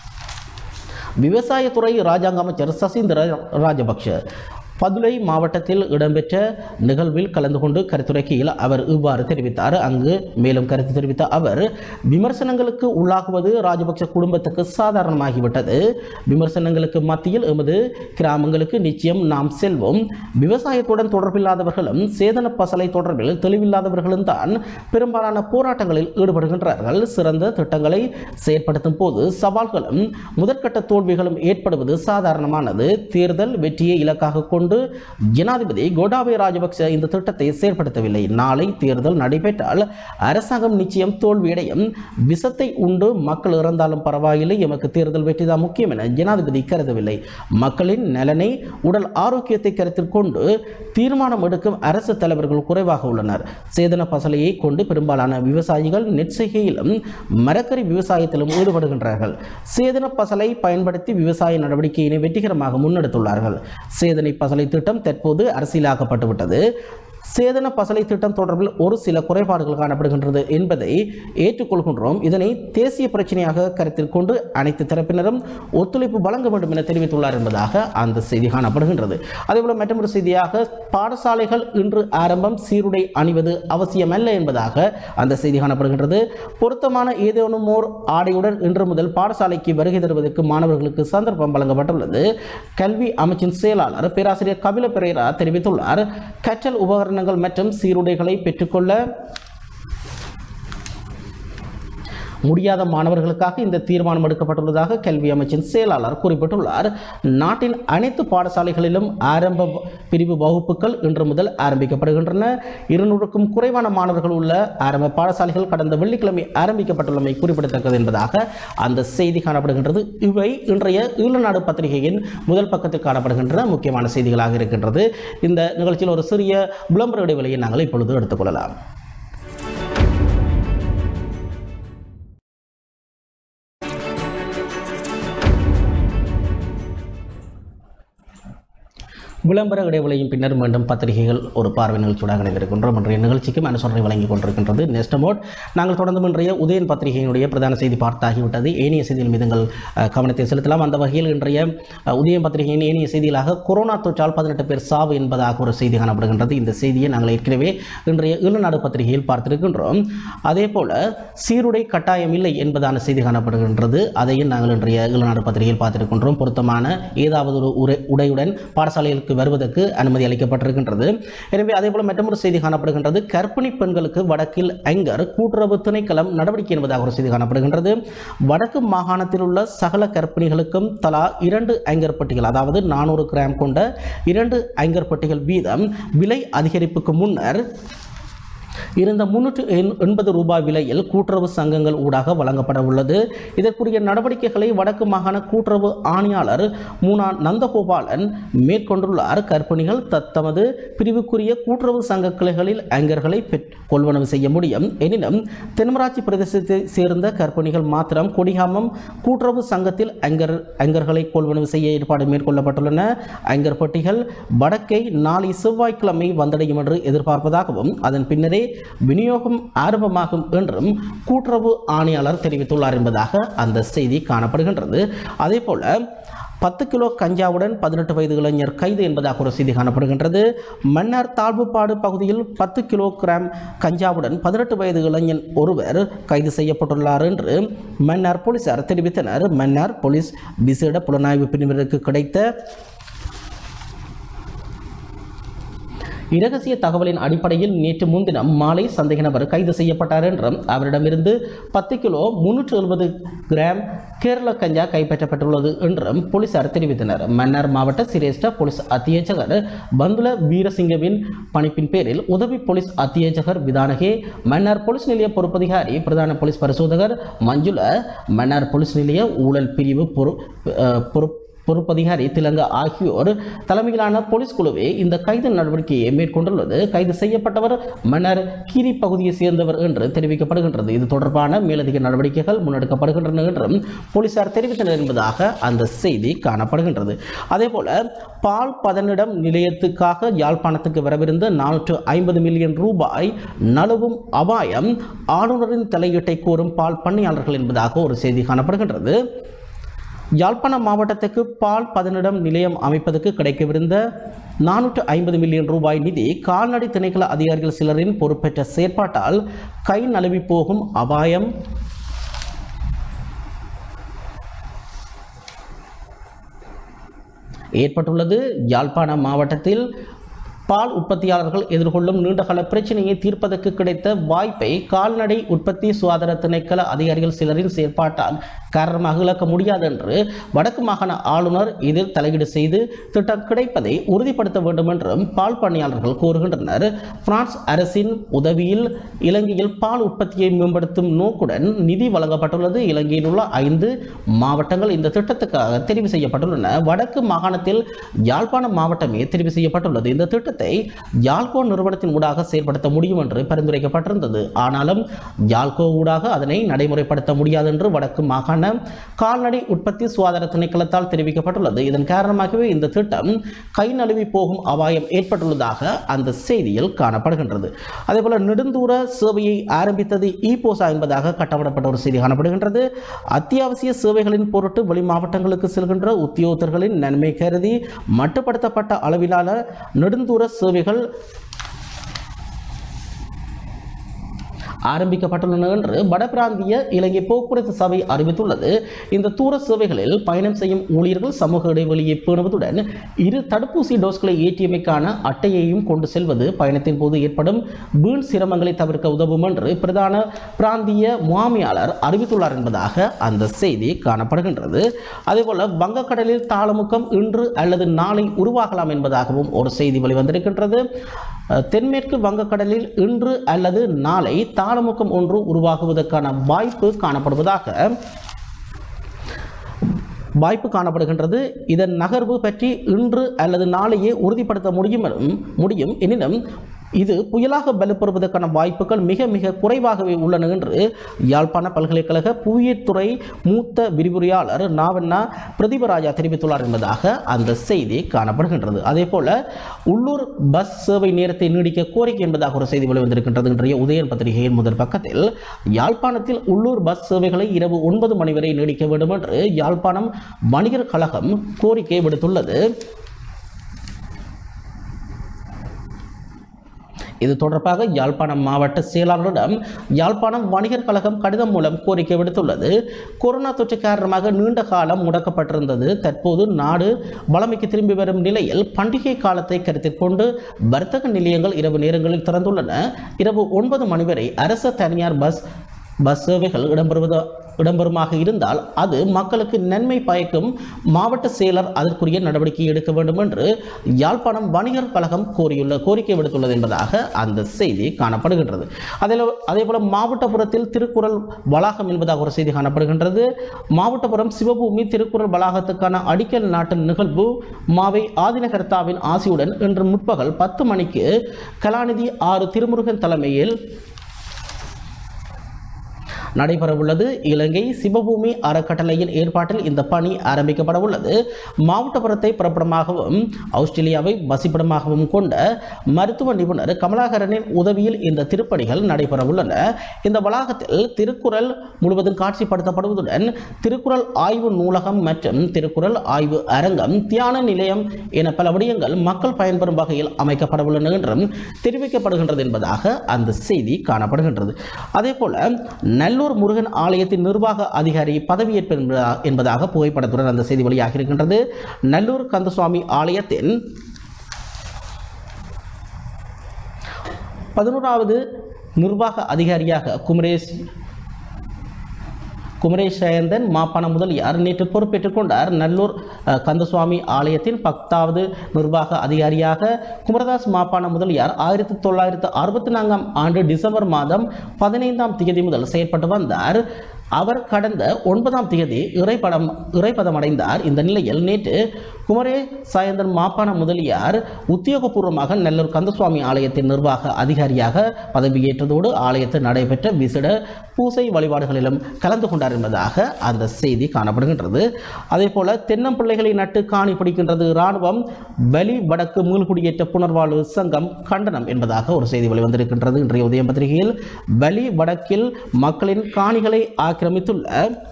S2: விவசாயத்துறை ராஜாங்க அமைச்சர் சசீந்திர ராஜபக்ஷ பதுளை மாவட்டத்தில் இடம்பெற்ற நிகழ்வில் கலந்து கொண்டு கருத்துரைக்கையில் அவர் இவ்வாறு தெரிவித்தார் அங்கு மேலும் கருத்து தெரிவித்த அவர் விமர்சனங்களுக்கு உள்ளாகுவது ராஜபக்ஷ குடும்பத்துக்கு சாதாரணமாகிவிட்டது விமர்சனங்களுக்கு மத்தியில் எமது கிராமங்களுக்கு நிச்சயம் நாம் செல்வோம் விவசாயத்துடன் தொடர்பில்லாதவர்களும் சேதன பசலை தொடர்பில் தெளிவில்லாதவர்களும் தான் பெரும்பாலான போராட்டங்களில் ஈடுபடுகின்றார்கள் சிறந்த திட்டங்களை செயற்படுத்தும் போது சவால்களும் முதற்கட்ட தோல்விகளும் ஏற்படுவது சாதாரணமானது தேர்தல் வெற்றியை இலக்காக கொண்டு ஜனாதிபதி கோட்டாபய ராஜபக்ச இந்த திட்டத்தை செயற்படுத்தவில்லை நாளை தேர்தல் நடைபெற்றால் அரசாங்கம் நிச்சயம் தோல்வியடையும் விஷத்தை உண்டு மக்கள் இறந்தாலும் பரவாயில்லை எமக்கு தேர்தல் வெற்றி தான் முக்கியம் என ஜனாதிபதி கருதவில்லை மக்களின் நலனை உடல் ஆரோக்கியத்தை கருத்தில் கொண்டு தீர்மானம் எடுக்கும் அரசு தலைவர்கள் குறைவாக உள்ளனர் சேதன பசலையை கொண்டு பெரும்பாலான விவசாயிகள் நெற்செய்கையிலும் மரக்கறி விவசாயத்திலும் ஈடுபடுகின்றார்கள் சேதன பசலை பயன்படுத்தி விவசாய நடவடிக்கையினை வெற்றிகரமாக முன்னெடுத்துள்ளார்கள் சேதனை பசலை திட்டம் தற்போது அரசியலாக்கப்பட்டு விட்டது சேதன பசலை திட்டம் தொடர்பில் ஒரு சில குறைபாடுகள் காணப்படுகின்றது என்பதை ஏற்றுக்கொள்கின்றோம் இதனை தேசிய பிரச்சனையாக கருத்தில் கொண்டு அனைத்து தரப்பினரும் ஒத்துழைப்பு வழங்க வேண்டும் என தெரிவித்துள்ளார் என்பதாக அந்த செய்தி காணப்படுகின்றது அதேபோல மற்றொரு செய்தியாக பாடசாலைகள் இன்று ஆரம்பம் சீருடை அணிவது அவசியமல்ல என்பதாக அந்த செய்தி காணப்படுகின்றது பொருத்தமான ஏதேனும் ஓர் ஆடையுடன் இன்று முதல் பாடசாலைக்கு வருகை தருவதற்கு மாணவர்களுக்கு சந்தர்ப்பம் வழங்கப்பட்டுள்ளது கல்வி அமைச்சின் செயலாளர் பேராசிரியர் கபில பெரேரா தெரிவித்துள்ளார் கற்றல் உபகரணங்கள் மற்றும் சீருடைகளை பெற்றுக்கொள்ள முடியாத மாணவர்களுக்காக இந்த தீர்மானம் எடுக்கப்பட்டுள்ளதாக கல்வி அமைச்சின் செயலாளர் குறிப்பிட்டுள்ளார் நாட்டின் அனைத்து பாடசாலைகளிலும் ஆரம்ப பிரிவு வகுப்புகள் இன்று முதல் ஆரம்பிக்கப்படுகின்றன இருநூறுக்கும் குறைவான மாணவர்கள் உள்ள ஆரம்ப பாடசாலைகள் கடந்த வெள்ளிக்கிழமை ஆரம்பிக்கப்பட்டுள்ளமை குறிப்பிடத்தக்கது என்பதாக அந்த செய்தி காணப்படுகின்றது இவை இன்றைய ஈழநாடு பத்திரிகையின் முதல் பக்கத்தில் காணப்படுகின்ற முக்கியமான செய்திகளாக இருக்கின்றது இந்த நிகழ்ச்சியில் ஒரு சிறிய விளம்பர இடைவெளியை நாங்கள் இப்பொழுது எடுத்துக்கொள்ளலாம் விளம்பர இடைவெளியின் பின்னர் மீண்டும் பத்திரிகைகள் ஒரு பார்வை நிகழ்ச்சியோட இணைந்திருக்கின்றோம் இன்றைய நிகழ்ச்சிக்கும் அனுசரணை வழங்கிக் கொண்டிருக்கின்றது நெஸ்டமோட் நாங்கள் தொடர்ந்து இன்றைய உதயன் பத்திரிகையினுடைய பிரதான செய்தி பார்த்தாகிவிட்டது ஏனைய செய்திகள் மீது எங்கள் அஹ், கவனத்தை செலுத்தலாம் அந்த வகையில் இன்றைய அஹ், உதயன் பத்திரிகையின் ஏனைய செய்திகளாக கொரோனா தொற்றால் பதினெட்டு பேர் சாவு என்பதாக ஒரு செய்தி காணப்படுகின்றது இந்த செய்தியை நாங்கள் ஏற்கனவே இன்றைய ஈழநாடு பத்திரிகையில் பார்த்திருக்கின்றோம் அதே போல சீருடை கட்டாயம் இல்லை என்பதான செய்தி காணப்படுகின்றது அதையும் நாங்கள் இன்றைய ஈழநாடு பத்திரிகையில் பார்த்திருக்கின்றோம் பொருத்தமான ஏதாவது ஒரு உரை உடையுடன் பாடசாலைகளுக்கு வருவதற்கு அனுமதி அளிக்கப்பட்டிருக்கின்றது எனவே அதே போல மற்றொரு செய்தி காணப்படுகின்றது கர்ப்பிணி பெண்களுக்கு வடக்கில் ஐங்கர் கூட்டுறவு திணைக்களம் நடவடிக்கை என்பதாக ஒரு செய்தி காணப்படுகின்றது வடக்கு மாகாணத்தில் உள்ள சகல கர்ப்பிணிகளுக்கும் தலா இரண்டு ஐங்கர் பெட்டிகள் அதாவது நானூறு கிராம் கொண்ட இரண்டு ஐங்கர் பெட்டிகள் வீதம் விலை அதிகரிப்புக்கு முன்னர் இருந்த முன்னூற்று எண்பது ரூபாய் விலையில் கூட்டுறவு சங்கங்கள் ஊடாக வழங்கப்பட உள்ளது இதற்குரிய நடவடிக்கைகளை வடக்கு மாகாண கூட்டுறவு ஆணையாளர் மூனா நந்தகோபாலன் மேற்கொண்டுள்ளார் கர்ப்பிணிகள் தத்தமது பிரிவுக்குரிய கூட்டுறவு சங்க கிளைகளில் அங்கர்களை பெற்- கொள்வனவு செய்ய முடியும் எனினும் தென்மராட்சி பிரதேசத்தை சேர்ந்த கர்ப்பிணிகள் மாத்திரம் கொடிகாமம் கூட்டுறவு சங்கத்தில் அங்கர் அங்கர்களை கொள்வனவு செய்ய ஏற்பாடு மேற்கொள்ளப்பட்டுள்ளன அங்கர் பெட்டிகள் வடக்கை நாளை செவ்வாய்க்கிழமை வந்தடையும் என்று எதிர்பார்ப்பதாகவும் அதன் பின்னரே விநியோகம் ஆரம்பமாகும் என்றும் கூட்டுறவு ஆணையாளர் தெரிவித்துள்ளார் என்பதாக அந்த செய்தி காணப்படுகின்றது அதே போல பத்து கிலோ கஞ்சாவுடன் பதினெட்டு வயது இளைஞர் கைது என்பதாக ஒரு செய்தி காணப்படுகின்றது மன்னார் தாழ்வுப்பாடு பகுதியில் பத்து கிலோ கிராம் கஞ்சாவுடன் பதினெட்டு வயது இளைஞன் ஒருவர் கைது செய்யப்பட்டுள்ளார் என்று மன்னார் போலீசார் தெரிவித்தனர் மன்னார் போலீஸ் விசேட புலனாய்வு பிரிவினருக்கு கிடைத்த இரகசிய தகவலின் அடிப்படையில் நேற்று முன்தினம் மாலை சந்தேக நபர் கைது செய்யப்பட்டார் என்றும் அவரிடமிருந்து பத்து கிலோ முன்னூற்று எழுபது கிராம் கேரள கஞ்சா கைப்பற்றப்பட்டுள்ளது என்றும் போலீசார் தெரிவித்தனர் மன்னார் மாவட்ட சிரேஷ்ட போலீஸ் அத்தியட்சகர் பந்துல வீரசிங்கவின் பணிப்பின் பேரில் உதவி போலீஸ் அத்தியட்சகர் விதானகே மன்னார் போலீஸ் நிலைய பொறுப்பதிகாரி பிரதான போலீஸ் பரிசோதகர் மஞ்சுள மன்னார் போலீஸ் நிலைய ஊழல் பிரிவு பொறு அஹ், பொறுப்பு பொறுப்பதிகாரி திலங்க ஆகியோர் தலைமையிலான போலீஸ் குழுவே இந்த கைது நடவடிக்கையை மேற்கொண்டுள்ளது கைது செய்யப்பட்டவர் மன்னர் கீரி பகுதியைச் சேர்ந்தவர் என்று தெரிவிக்கப்படுகின்றது இது தொடர்பான மேலதிக நடவடிக்கைகள் முன்னெடுக்கப்படுகின்றன என்றும் போலீசார் தெரிவித்தனர் என்பதாக அந்த செய்தி காணப்படுகின்றது அதேபோல பால் பதனிடம் நிலையத்துக்காக யாழ்ப்பாணத்துக்கு வரவிருந்த நானூற்று ஐம்பது மில்லியன் ரூபாய் நழுவும் அபாயம் ஆளுநரின் தலையீட்டை கோரும் பால் பண்ணையாளர்கள் என்பதாக ஒரு செய்தி காணப்படுகின்றது யாழ்ப்பாணம் மாவட்டத்துக்கு பால் பதனிடம் நிலையம் அமைப்பதற்கு கிடைக்கவிருந்த நானூற்று ஐம்பது மில்லியன் ரூபாய் நிதி கால்நடை திணைக்கள அதிகாரிகள் சிலரின் பொறுப்பேற்ற செயற்பாட்டால் கை நழுவி போகும் அபாயம் ஏற்பட்டுள்ளது யாழ்ப்பாணம் மாவட்டத்தில் பால் உற்பத்தியாளர்கள் எதிர்கொள்ளும் நீண்டகால பிரச்சனையை தீர்ப்பதற்கு கிடைத்த வாய்ப்பை கால்நடை உற்பத்தி சுகாதார திணைக்கள அதிகாரிகள் சிலரின் செயற்பாட்டால் காரணமாக இழக்க முடியாது என்று வடக்கு மாகாண ஆளுநர் இதில் தலையீடு செய்து திட்டம் கிடைப்பதை உறுதிப்படுத்த வேண்டும் என்றும் பால் பண்ணையாளர்கள் கோருகின்றனர் பிரான்ஸ் அரசின் உதவியில் இலங்கையில் பால் உற்பத்தியை மேம்படுத்தும் நோக்குடன் நிதி வழங்கப்பட்டுள்ளது இலங்கையில் உள்ள ஐந்து மாவட்டங்கள் இந்த திட்டத்துக்காக தெரிவு செய்யப்பட்டுள்ளன வடக்கு மாகாணத்தில் யாழ்ப்பாணம் மாவட்டமே தெரிவு செய்யப்பட்டுள்ளது இந்த திட்டத்தை யாழ்கோ நிறுவனத்தின் ஊடாக செயல்படுத்த முடியும் என்று பரிந்துரைக்கப்பட்டிருந்தது ஆனாலும் யாழ்கோ ஊடாக அதனை நடைமுறைப்படுத்த முடியாது என்று வடக்கு மாகாண கால்நடை உற்பத்தி சுகாதார திணைக்களத்தால் தெரிவிக்கப்பட்டுள்ளது இதன் காரணமாகவே இந்த திட்டம் கை நழுவி போகும் அபாயம் ஏற்பட்டுள்ளதாக அந்த செய்தியில் காணப்படுகின்றது அதேபோல நெடுந்தூர சேவையை ஆரம்பித்தது ஈபோசா என்பதாக கட்டப்படப்பட்ட ஒரு செய்தி காணப்படுகின்றது அத்தியாவசிய சேவைகளின் பொருட்டு வெளி மாவட்டங்களுக்கு செல்கின்ற உத்தியோகத்தர்களின் நன்மை கருதி மட்டுப்படுத்தப்பட்ட அளவிலான நெடுந்தூர சேவைகள் ஆரம்பிக்கப்பட்டுள்ளன என்று வடபிராந்திய இலங்கை போக்குவரத்து சபை அறிவித்துள்ளது இந்த தூர சேவைகளில் பயணம் செய்யும் ஊழியர்கள் சமூக இடைவெளியை பேணுவதுடன் இரு தடுப்பூசி டோஸ்களை ஏற்றியமைக்கான அட்டையையும் கொண்டு செல்வது பயணத்தின் போது ஏற்படும் வீண் சிரமங்களை தவிர்க்க உதவும் என்று பிரதான பிராந்திய முகாமியாளர் அறிவித்துள்ளார் என்பதாக அந்த செய்தி காணப்படுகின்றது அதேபோல வங்கக்கடலில் தாளமுக்கம் இன்று அல்லது நாளை உருவாகலாம் என்பதாகவும் ஒரு செய்தி வெளிவந்திருக்கின்றது அஹ், தென்மேற்கு வங்கக்கடலில் இன்று அல்லது நாளை தாளமுக்கம் ஒன்று உருவாகுவதற்கான வாய்ப்பு காணப்படுவதாக வாய்ப்பு காணப்படுகின்றது இதன் நகர்வு பற்றி இன்று அல்லது நாளையே உறுதிப்படுத்த முடியும் எனும்- முடியும் எனினும் இது புயலாக பலப்பெறுவதற்கான வாய்ப்புகள் மிக மிக குறைவாகவே உள்ளன என்று யாழ்ப்பாண பல்கலைக்கழக புவியியற்துறை மூத்த விரிவுரையாளர் நாவண்ணா பிரதீபராஜா தெரிவித்துள்ளார் என்பதாக அந்த செய்தி காணப்படுகின்றது அதே போல உள்ளூர் பஸ் சேவை நேரத்தை நீடிக்க கோரிக்கை என்பதாக ஒரு செய்தி வெளிவந்திருக்கின்றது இன்றைய உதயன் பத்திரிகையின் முதல் பக்கத்தில் யாழ்ப்பாணத்தில் உள்ளூர் பஸ் சேவைகளை இரவு ஒன்பது மணி வரை நீடிக்க வேண்டும் என்று யாழ்ப்பாணம் வணிகர் கழகம் கோரிக்கை விடுத்துள்ளது இது தொடர்பாக யாழ்ப்பாணம் மாவட்ட செயலாளரிடம் யாழ்ப்பாணம் வணிகர் கழகம் கடிதம் மூலம் கோரிக்கை விடுத்துள்ளது கொரோனா தொற்று காரணமாக நீண்ட காலம் முடக்கப்பட்டிருந்தது தற்போது நாடு வளமைக்கு திரும்பி வரும் நிலையில் பண்டிகை காலத்தை கருத்தில் கொண்டு வர்த்தக நிலையங்கள் இரவு நேரங்களில் திறந்துள்ளன இரவு ஒன்பது மணி வரை அரச தனியார் பஸ் பஸ் சேவைகள் இடம்பெறுவது இடம்பெறுமாக இருந்தால் அது மக்களுக்கு நன்மை பயக்கும் மாவட்ட செயலர் அதற்குரிய நடவடிக்கை எடுக்க வேண்டும் என்று யாழ்ப்பாணம் வணிகர் கழகம் கோரியுள்ள கோரிக்கை விடுத்துள்ளது என்பதாக அந்த செய்தி காணப்படுகின்றது அதில் அதேபோல மாவட்டபுரத்தில் திருக்குறள் வளாகம் என்பதாக ஒரு செய்தி காணப்படுகின்றது மாவட்டபுரம் சிவபூமி திருக்குறள் வளாகத்துக்கான அடிக்கல் நாட்டும் நிகழ்வு மாவை ஆதினகர்த்தாவின் ஆசியுடன் இன்று முற்பகல் பத்து மணிக்கு கலாநிதி ஆறு திருமுருகன் தலைமையில் நடைபெறவுள்ளது இலங்கை சிவபூமி அறக்கட்டளையின் ஏற்பாட்டில் இந்த பணி ஆரம்பிக்கப்பட உள்ளது மாவட்டபுரத்தை புறப்படமாகவும் ஆஸ்திரேலியாவை வசிப்பிடமாகவும் கொண்ட மருத்துவ நிபுணர் கமலாகரனின் உதவியில் இந்த திருப்பணிகள் நடைபெறவுள்ளன இந்த வளாகத்தில் திருக்குறள் முழுவதும் காட்சிப்படுத்தப்படுவதுடன் திருக்குறள் ஆய்வு நூலகம் மற்றும் திருக்குறள் ஆய்வு அரங்கம் தியான நிலையம் என பல விடயங்கள் மக்கள் பயன்பெறும் வகையில் அமைக்கப்படவுள்ளன என்றும் தெரிவிக்கப்படுகின்றது என்பதாக அந்த செய்தி காணப்படுகின்றது அதே போல நல்லூர் முருகன் ஆலயத்தின் நிர்வாக அதிகாரி பதவியேற்பு என்பதா- என்பதாக புகைப்படத்துடன் அந்த செய்தி வெளியாக இருக்கின்றது நல்லூர் கந்தசுவாமி ஆலயத்தின் பதினோராவது நிர்வாக அதிகாரியாக குமரேஷ் குமரேஷ் ஜெயந்தன் மாப்பான முதலியார் நேற்று பொறுப்பேற்றுக் கொண்டார் நல்லூர் அஹ், கந்தசுவாமி ஆலயத்தின் பத்தாவது நிர்வாக அதிகாரியாக குமரதாஸ் மாப்பான முதலியார் ஆயிரத்தி தொள்ளாயிரத்து அறுபத்தி நான்காம் ஆண்டு டிசம்பர் மாதம் பதினைந்தாம் தேதி முதல் செயற்பட்டு வந்தார் அவர் கடந்த ஒன்பதாம் தேதி இறைப்படம் இறைப்பதம் அடைந்தார் இந்த நிலையில் நேற்று குமரே சாயந்தன் மாப்பான முதலியார் உத்தியோகபூர்வமாக நல்லூர் கந்தசுவாமி ஆலயத்தின் நிர்வாக அதிகாரியாக பதவியேற்றதோடு ஆலயத்தில் நடைபெற்ற விசேட பூசை வழிபாடுகளிலும் கலந்து கொண்டார் என்பதாக அந்த செய்தி காணப்படுகின்றது அதே போல தென்னம்பிள்ளைகளை நட்டு காணி பிடிக்கின்றது இராணுவம் வலி வடக்கு மீள்குடியேற்ற புனர்வாழ்வு சங்கம் கண்டனம் என்பதாக ஒரு செய்தி வெளிவந்திருக்கின்றது இன்றைய உதயம் பத்திரிகையில் வலி வடக்கில் மக்களின் காணிகளை ஆக்கிரமித்துள்ள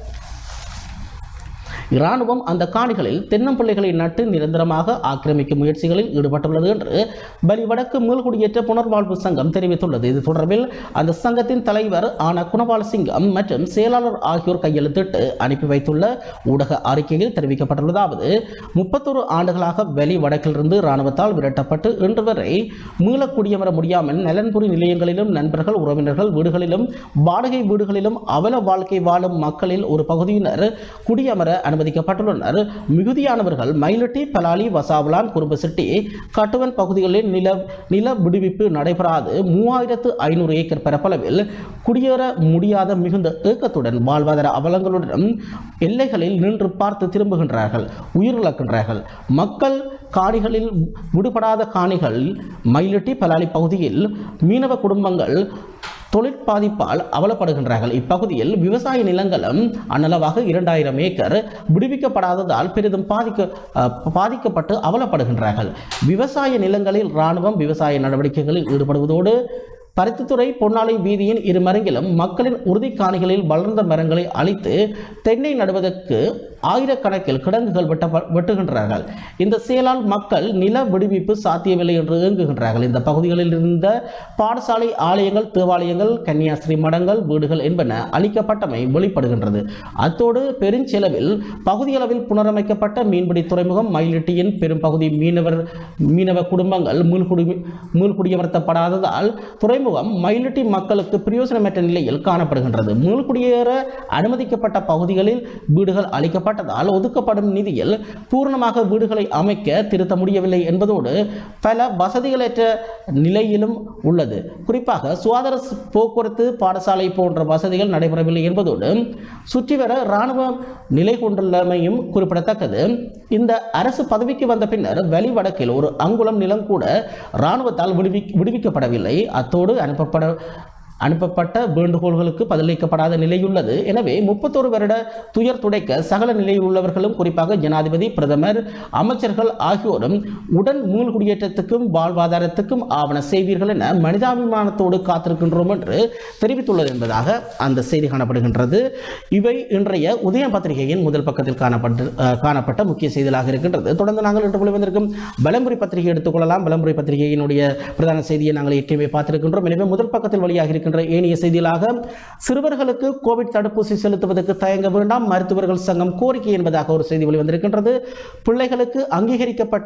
S2: இராணுவம் அந்த காணிகளில் தென்னம்பிள்ளைகளை நட்டு நிரந்தரமாக ஆக்கிரமிக்கும் முயற்சிகளில் ஈடுபட்டுள்ளது என்று பலி வடக்கு மீள்குடியேற்ற புனர்வாழ்வு சங்கம் தெரிவித்துள்ளது இது தொடர்பில் அந்த சங்கத்தின் தலைவர் ஆன குணபால சிங்கம் மற்றும் செயலாளர் ஆகியோர் கையெழுத்திட்டு அனுப்பி வைத்துள்ள ஊடக அறிக்கையில் தெரிவிக்கப்பட்டுள்ளதாவது முப்பத்தொரு ஆண்டுகளாக வெளி வடக்கிலிருந்து இராணுவத்தால் விரட்டப்பட்டு இன்று வரை மீள குடியமர முடியாமல் நலன்புரி நிலையங்களிலும் நண்பர்கள் உறவினர்கள் வீடுகளிலும் வாடகை வீடுகளிலும் அவல வாழ்க்கை வாழும் மக்களில் ஒரு பகுதியினர் குடியமர அனுமதிக்கப்பட்டுள்ளனர் மிகுதியானவர்கள் மயிலட்டி பலாலி வசாவலான் குறும்பசிட்டி கட்டுவன் பகுதிகளில் நில நில விடுவிப்பு நடைபெறாது மூவாயிரத்து ஐநூறு ஏக்கர் பரப்பளவில் குடியேற முடியாத மிகுந்த ஏக்கத்துடன் வாழ்வாதார அவலங்களுடன் எல்லைகளில் நின்று பார்த்து திரும்புகின்றார்கள் உயிரிழக்கின்றார்கள் மக்கள் காணிகளில் விடுபடாத காணிகள் மயிலட்டி பலாலி பகுதியில் மீனவ குடும்பங்கள் தொழிற்பாதிப்பால் அவலப்படுகின்றார்கள் இப்பகுதியில் விவசாய நிலங்களும் அன்னளவாக இரண்டாயிரம் ஏக்கர் விடுவிக்கப்படாததால் பெரிதும் பாதிக்க அஹ், பாதிக்கப்பட்டு அவலப்படுகின்றார்கள் விவசாய நிலங்களில் இராணுவம் விவசாய நடவடிக்கைகளில் ஈடுபடுவதோடு பருத்தித்துறை பொன்னாலை வீதியின் இரு மரங்கிலும் மக்களின் உறுதி காணிகளில் வளர்ந்த மரங்களை அழித்து தென்னை நடுவதற்கு ஆயிரக்கணக்கில் கிடங்குகள் வெட்ட வெட்டுகின்றார்கள் இந்த செயலால் மக்கள் நில விடுவிப்பு சாத்தியமில்லை என்று இயங்குகின்றார்கள் இந்த பகுதிகளில் இருந்த பாடசாலை ஆலயங்கள் தேவாலயங்கள் கன்னியாஸ்திரி மடங்கள் வீடுகள் என்பன அழிக்கப்பட்டமை வெளிப்படுகின்றது அத்தோடு பெருஞ்செலவில் பகுதியளவில் புனரமைக்கப்பட்ட மீன்பிடி துறைமுகம் மயிலிட்டியின் பெரும்பகுதி மீனவர் மீனவ குடும்பங்கள் மீள்குடி மீள்குடியமர்த்தப்படாததால் துறைமுகம் மயிலிட்டி மக்களுக்கு பிரயோசனமற்ற நிலையில் காணப்படுகின்றது மீள்குடியேற அனுமதிக்கப்பட்ட பகுதிகளில் வீடுகள் அளிக்கப்பட்டதால் ஒதுக்கப்படும் நிதியில் பூரணமாக வீடுகளை அமைக்க திருத்த முடியவில்லை என்பதோடு பல வசதிகளற்ற நிலையிலும் உள்ளது குறிப்பாக சுகாதார ஸ்- போக்குவரத்து பாடசாலை போன்ற வசதிகள் நடைபெறவில்லை என்பதோடு சுற்றிவர இராணுவம் நிலை கொண்டுள்ளமையும் குறிப்பிடத்தக்கது இந்த அரசு பதவிக்கு வந்த பின்னர் வெளி வடக்கில் ஒரு அங்குலம் நிலம் கூட இராணுவத்தால் விடுவி விடுவிக்கப்படவில்லை அத்தோடு அனுப்பப்பட அனுப்பப்பட்ட வேண்டுகோள்களுக்கு பதிலளிக்கப்படாத நிலையுள்ளது எனவே முப்பத்தொரு வருட துயர் துடைக்க சகல நிலையில் உள்ளவர்களும் குறிப்பாக ஜனாதிபதி பிரதமர் அமைச்சர்கள் ஆகியோரும் உடன் மீள்குடியேற்றத்துக்கும் வாழ்வாதாரத்துக்கும் ஆவண செய்வீர்கள் என மனிதாபிமானத்தோடு காத்திருக்கின்றோம் என்று தெரிவித்துள்ளது என்பதாக அந்த செய்தி காணப்படுகின்றது இவை இன்றைய உதயம் பத்திரிகையின் முதல் பக்கத்தில் காணப்பட்டு அஹ், காணப்பட்ட முக்கிய செய்திகளாக இருக்கின்றது தொடர்ந்து நாங்கள் இன்று வந்திருக்கும் பலம்புரி பத்திரிகை எடுத்துக்கொள்ளலாம் பலம்புரி பத்திரிகையினுடைய பிரதான செய்தியை நாங்கள் ஏற்கனவே பார்த்திருக்கின்றோம் எனவே முதல் பக்கத்தில் வழியாக இருக்கின்ற ஏனைய செய்திகளாக சிறுவர்களுக்கு கோவிட் தடுப்பூசி செலுத்துவதற்கு தயங்க வேண்டாம் மருத்துவர்கள் சங்கம் கோரிக்கை என்பதாக ஒரு செய்தி வெளிவந்திருக்கின்றது பிள்ளைகளுக்கு அங்கீகரிக்கப்பட்ட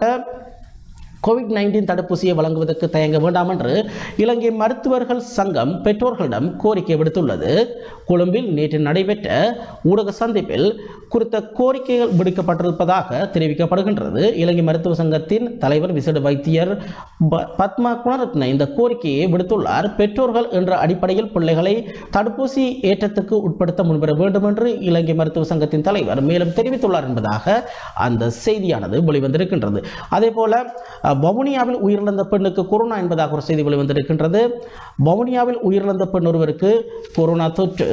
S2: கோவிட் நைன்டீன் தடுப்பூசியை வழங்குவதற்கு தயங்க வேண்டாம் என்று இலங்கை மருத்துவர்கள் சங்கம் பெற்றோர்களிடம் கோரிக்கை விடுத்துள்ளது கொழும்பில் நேற்று நடைபெற்ற ஊடக சந்திப்பில் குறித்த கோரிக்கைகள் விடுக்கப்பட்டிருப்பதாக தெரிவிக்கப்படுகின்றது இலங்கை மருத்துவ சங்கத்தின் தலைவர் விசேட வைத்தியர் ப- பத்மா குணரத்ன இந்த கோரிக்கையை விடுத்துள்ளார் பெற்றோர்கள் என்ற அடிப்படையில் பிள்ளைகளை தடுப்பூசி ஏற்றத்துக்கு உட்படுத்த முன்வர வேண்டும் என்று இலங்கை மருத்துவ சங்கத்தின் தலைவர் மேலும் தெரிவித்துள்ளார் என்பதாக அந்த செய்தியானது வெளிவந்திருக்கின்றது அதே போல அஹ், வவுனியாவில் உயிரிழந்த பெண்ணுக்கு கொரோனா என்பதாக ஒரு செய்தி வெளிவந்திருக்கின்றது வவுனியாவில் உயிரிழந்த பெண் ஒருவருக்கு கொரோனா தொற்று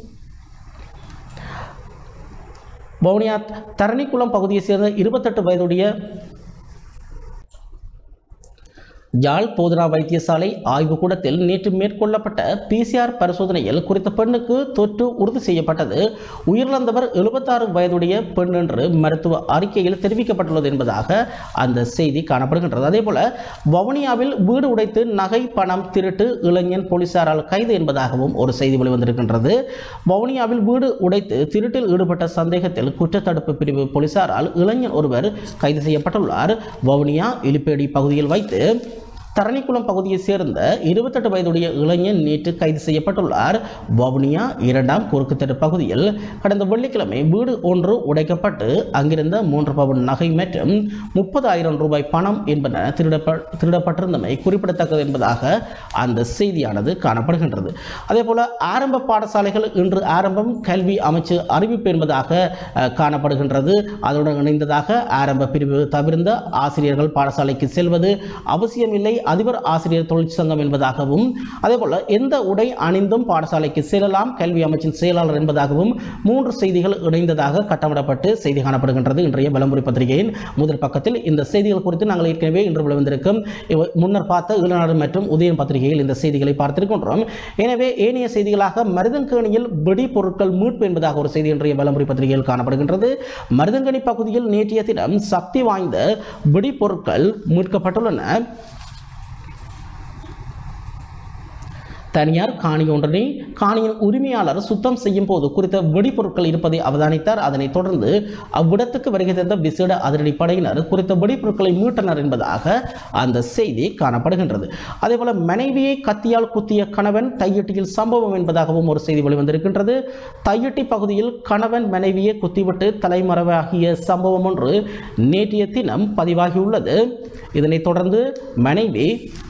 S2: வவுனியா தரணிக்குளம் பகுதியைச் சேர்ந்த இருபத்தெட்டு வயதுடைய யாழ் போதனா வைத்தியசாலை ஆய்வுக்கூடத்தில் நேற்று மேற்கொள்ளப்பட்ட பிசிஆர் பரிசோதனையில் குறித்த பெண்ணுக்கு தொற்று உறுதி செய்யப்பட்டது உயிரிழந்தவர் எழுபத்தாறு வயதுடைய பெண் என்று மருத்துவ அறிக்கையில் தெரிவிக்கப்பட்டுள்ளது என்பதாக அந்த செய்தி காணப்படுகின்றது அதேபோல வவுனியாவில் வீடு உடைத்து நகை பணம் திருட்டு இளைஞன் போலீசாரால் கைது என்பதாகவும் ஒரு செய்தி வெளிவந்திருக்கின்றது வவுனியாவில் வீடு உடைத்து திருட்டில் ஈடுபட்ட சந்தேகத்தில் குற்றத்தடுப்பு பிரிவு போலீசாரால் இளைஞன் ஒருவர் கைது செய்யப்பட்டுள்ளார் வவுனியா இலிப்பேடி பகுதியில் வைத்து தரணிக்குளம் பகுதியைச் சேர்ந்த இருபத்தெட்டு வயதுடைய இளைஞன் நேற்று கைது செய்யப்பட்டுள்ளார் வவுனியா இரண்டாம் குறுக்கு தெரு பகுதியில் கடந்த வெள்ளிக்கிழமை வீடு ஒன்று உடைக்கப்பட்டு அங்கிருந்த மூன்று பவுன் நகை மற்றும் முப்பதாயிரம் ரூபாய் பணம் என்பன திருடப்ப திருடப்பட்டிருந்தமை குறிப்பிடத்தக்கது என்பதாக அந்த செய்தியானது காணப்படுகின்றது அதேபோல ஆரம்ப பாடசாலைகள் இன்று ஆரம்பம் கல்வி அமைச்சு அறிவிப்பு என்பதாக அஹ், காணப்படுகின்றது அதனுடன் இணைந்ததாக ஆரம்ப பிரிவு தவிர்ந்த ஆசிரியர்கள் பாடசாலைக்கு செல்வது அவசியமில்லை அதிபர் ஆசிரியர் தொழிற்சங்கம் என்பதாகவும் அதேபோல எந்த உடை அணிந்தும் பாடசாலைக்கு செல்லலாம் கல்வி அமைச்சின் செயலாளர் என்பதாகவும் மூன்று செய்திகள் இணைந்ததாக கட்டமிடப்பட்டு செய்தி காணப்படுகின்றது இன்றைய விளம்பர பத்திரிகையின் முதல் பக்கத்தில் இந்த செய்திகள் குறித்து நாங்கள் ஏற்கனவே இன்று விளைவந்திருக்கும் இவ- முன்னர் பார்த்த ஈழநாடு மற்றும் உதயம் பத்திரிகையில் இந்த செய்திகளை பார்த்திருக்கின்றோம் எனவே ஏனைய செய்திகளாக மருதங்கேணியில் வெடி பொருட்கள் மீட்பு என்பதாக ஒரு செய்தி இன்றைய விளம்பர பத்திரிகையில் காணப்படுகின்றது மருதங்கனி பகுதியில் நேற்றைய தினம் சக்தி வாய்ந்த வெடி பொருட்கள் மீட்கப்பட்டுள்ளன தனியார் காணி ஒன்றினை காணியின் உரிமையாளர் சுத்தம் செய்யும் போது குறித்த வெடிபொருட்கள் இருப்பதை அவதானித்தார் அதனைத் தொடர்ந்து அவ்விடத்துக்கு வருகை தந்த விசேட அதிரடிப்படையினர் குறித்த வெடிபொருட்களை மீட்டனர் என்பதாக அந்த செய்தி காணப்படுகின்றது அதேபோல மனைவியை கத்தியால் குத்திய கணவன் தையட்டியில் சம்பவம் என்பதாகவும் ஒரு செய்தி வெளிவந்திருக்கின்றது தையட்டி பகுதியில் கணவன் மனைவியை குத்திவிட்டு தலைமறைவாகிய சம்பவம் ஒன்று நேற்றைய தினம் பதிவாகியுள்ளது இதனைத் தொடர்ந்து மனைவி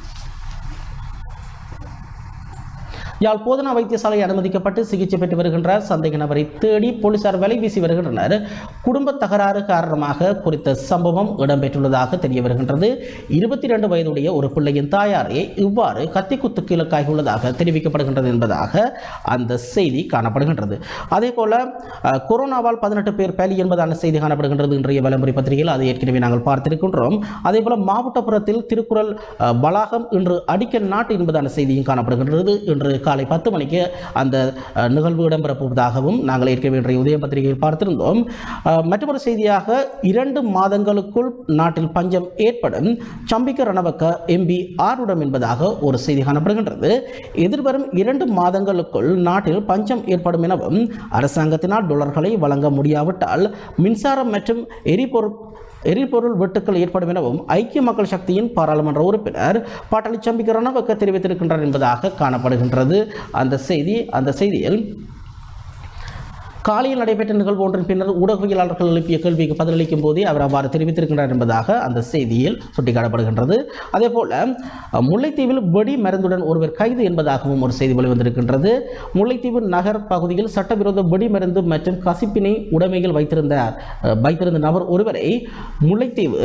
S2: யாழ் போதனா வைத்தியசாலை அனுமதிக்கப்பட்டு சிகிச்சை பெற்று வருகின்றார் சந்தேக நபரை தேடி போலீசார் வலை வீசி வருகின்றனர் குடும்ப தகராறு காரணமாக குறித்த சம்பவம் இடம்பெற்றுள்ளதாக தெரிய வருகின்றது இருபத்தி இரண்டு வயதுடைய ஒரு பிள்ளையின் தாயாரே இவ்வாறு கத்திக்குத்துக்கு இலக்காகியுள்ளதாக தெரிவிக்கப்படுகின்றது என்பதாக அந்த செய்தி காணப்படுகின்றது அதே போல அஹ், கொரோனாவால் பதினெட்டு பேர் பலி என்பதான செய்தி காணப்படுகின்றது இன்றைய விளம்பர பத்திரிகையில் அதை ஏற்கனவே நாங்கள் பார்த்திருக்கின்றோம் அதே போல மாவட்டப்புறத்தில் திருக்குறள் அஹ், வளாகம் இன்று அடிக்கல் நாட்டு என்பதான செய்தியும் காணப்படுகின்றது இன்று காலை பத்து மணிக்கு அந்த அஹ், நிகழ்வு இடம்பெறப்போவதாகவும் நாங்கள் ஏற்கனவே இன்றைய உதய பத்திரிகையில் பார்த்திருந்தோம் அஹ், மற்றொரு செய்தியாக இரண்டு மாதங்களுக்குள் நாட்டில் பஞ்சம் ஏற்படும் சம்பிக்க ரணவக்க எம்பி ஆருடம் என்பதாக ஒரு செய்தி காணப்படுகின்றது எதிர்வரும் இரண்டு மாதங்களுக்குள் நாட்டில் பஞ்சம் ஏற்படும் எனவும் அரசாங்கத்தினால் டாலர்களை வழங்க முடியாவிட்டால் மின்சாரம் மற்றும் எரிபொருள் எரிபொருள் வெட்டுக்கள் ஏற்படும் எனவும் ஐக்கிய மக்கள் சக்தியின் பாராளுமன்ற உறுப்பினர் பாட்டாளி சம்பிக்க ரணவக்க தெரிவித்திருக்கின்றார் என்பதாக காணப்படுகின்றது அந்த செய்தி அந்த செய்தியில் காலையில் நடைபெற்ற நிகழ்வு ஒன்றின் பின்னர் ஊடகவியலாளர்கள் எழுப்பிய கேள்விக்கு பதிலளிக்கும் போதே அவர் அவ்வாறு தெரிவித்திருக்கின்றார் என்பதாக அந்த செய்தியில் சுட்டிக்காட்டப்படுகின்றது அதே போல அஹ், முல்லைத்தீவில் வெடி மருந்துடன் ஒருவர் கைது என்பதாகவும் ஒரு செய்தி வெளிவந்திருக்கின்றது முல்லைத்தீவு நகர் பகுதியில் சட்டவிரோத வெடி மருந்து மற்றும் கசிப்பினை உடைமையில் வைத்திருந்த அஹ், வைத்திருந்த நபர் ஒருவரை முல்லைத்தீவு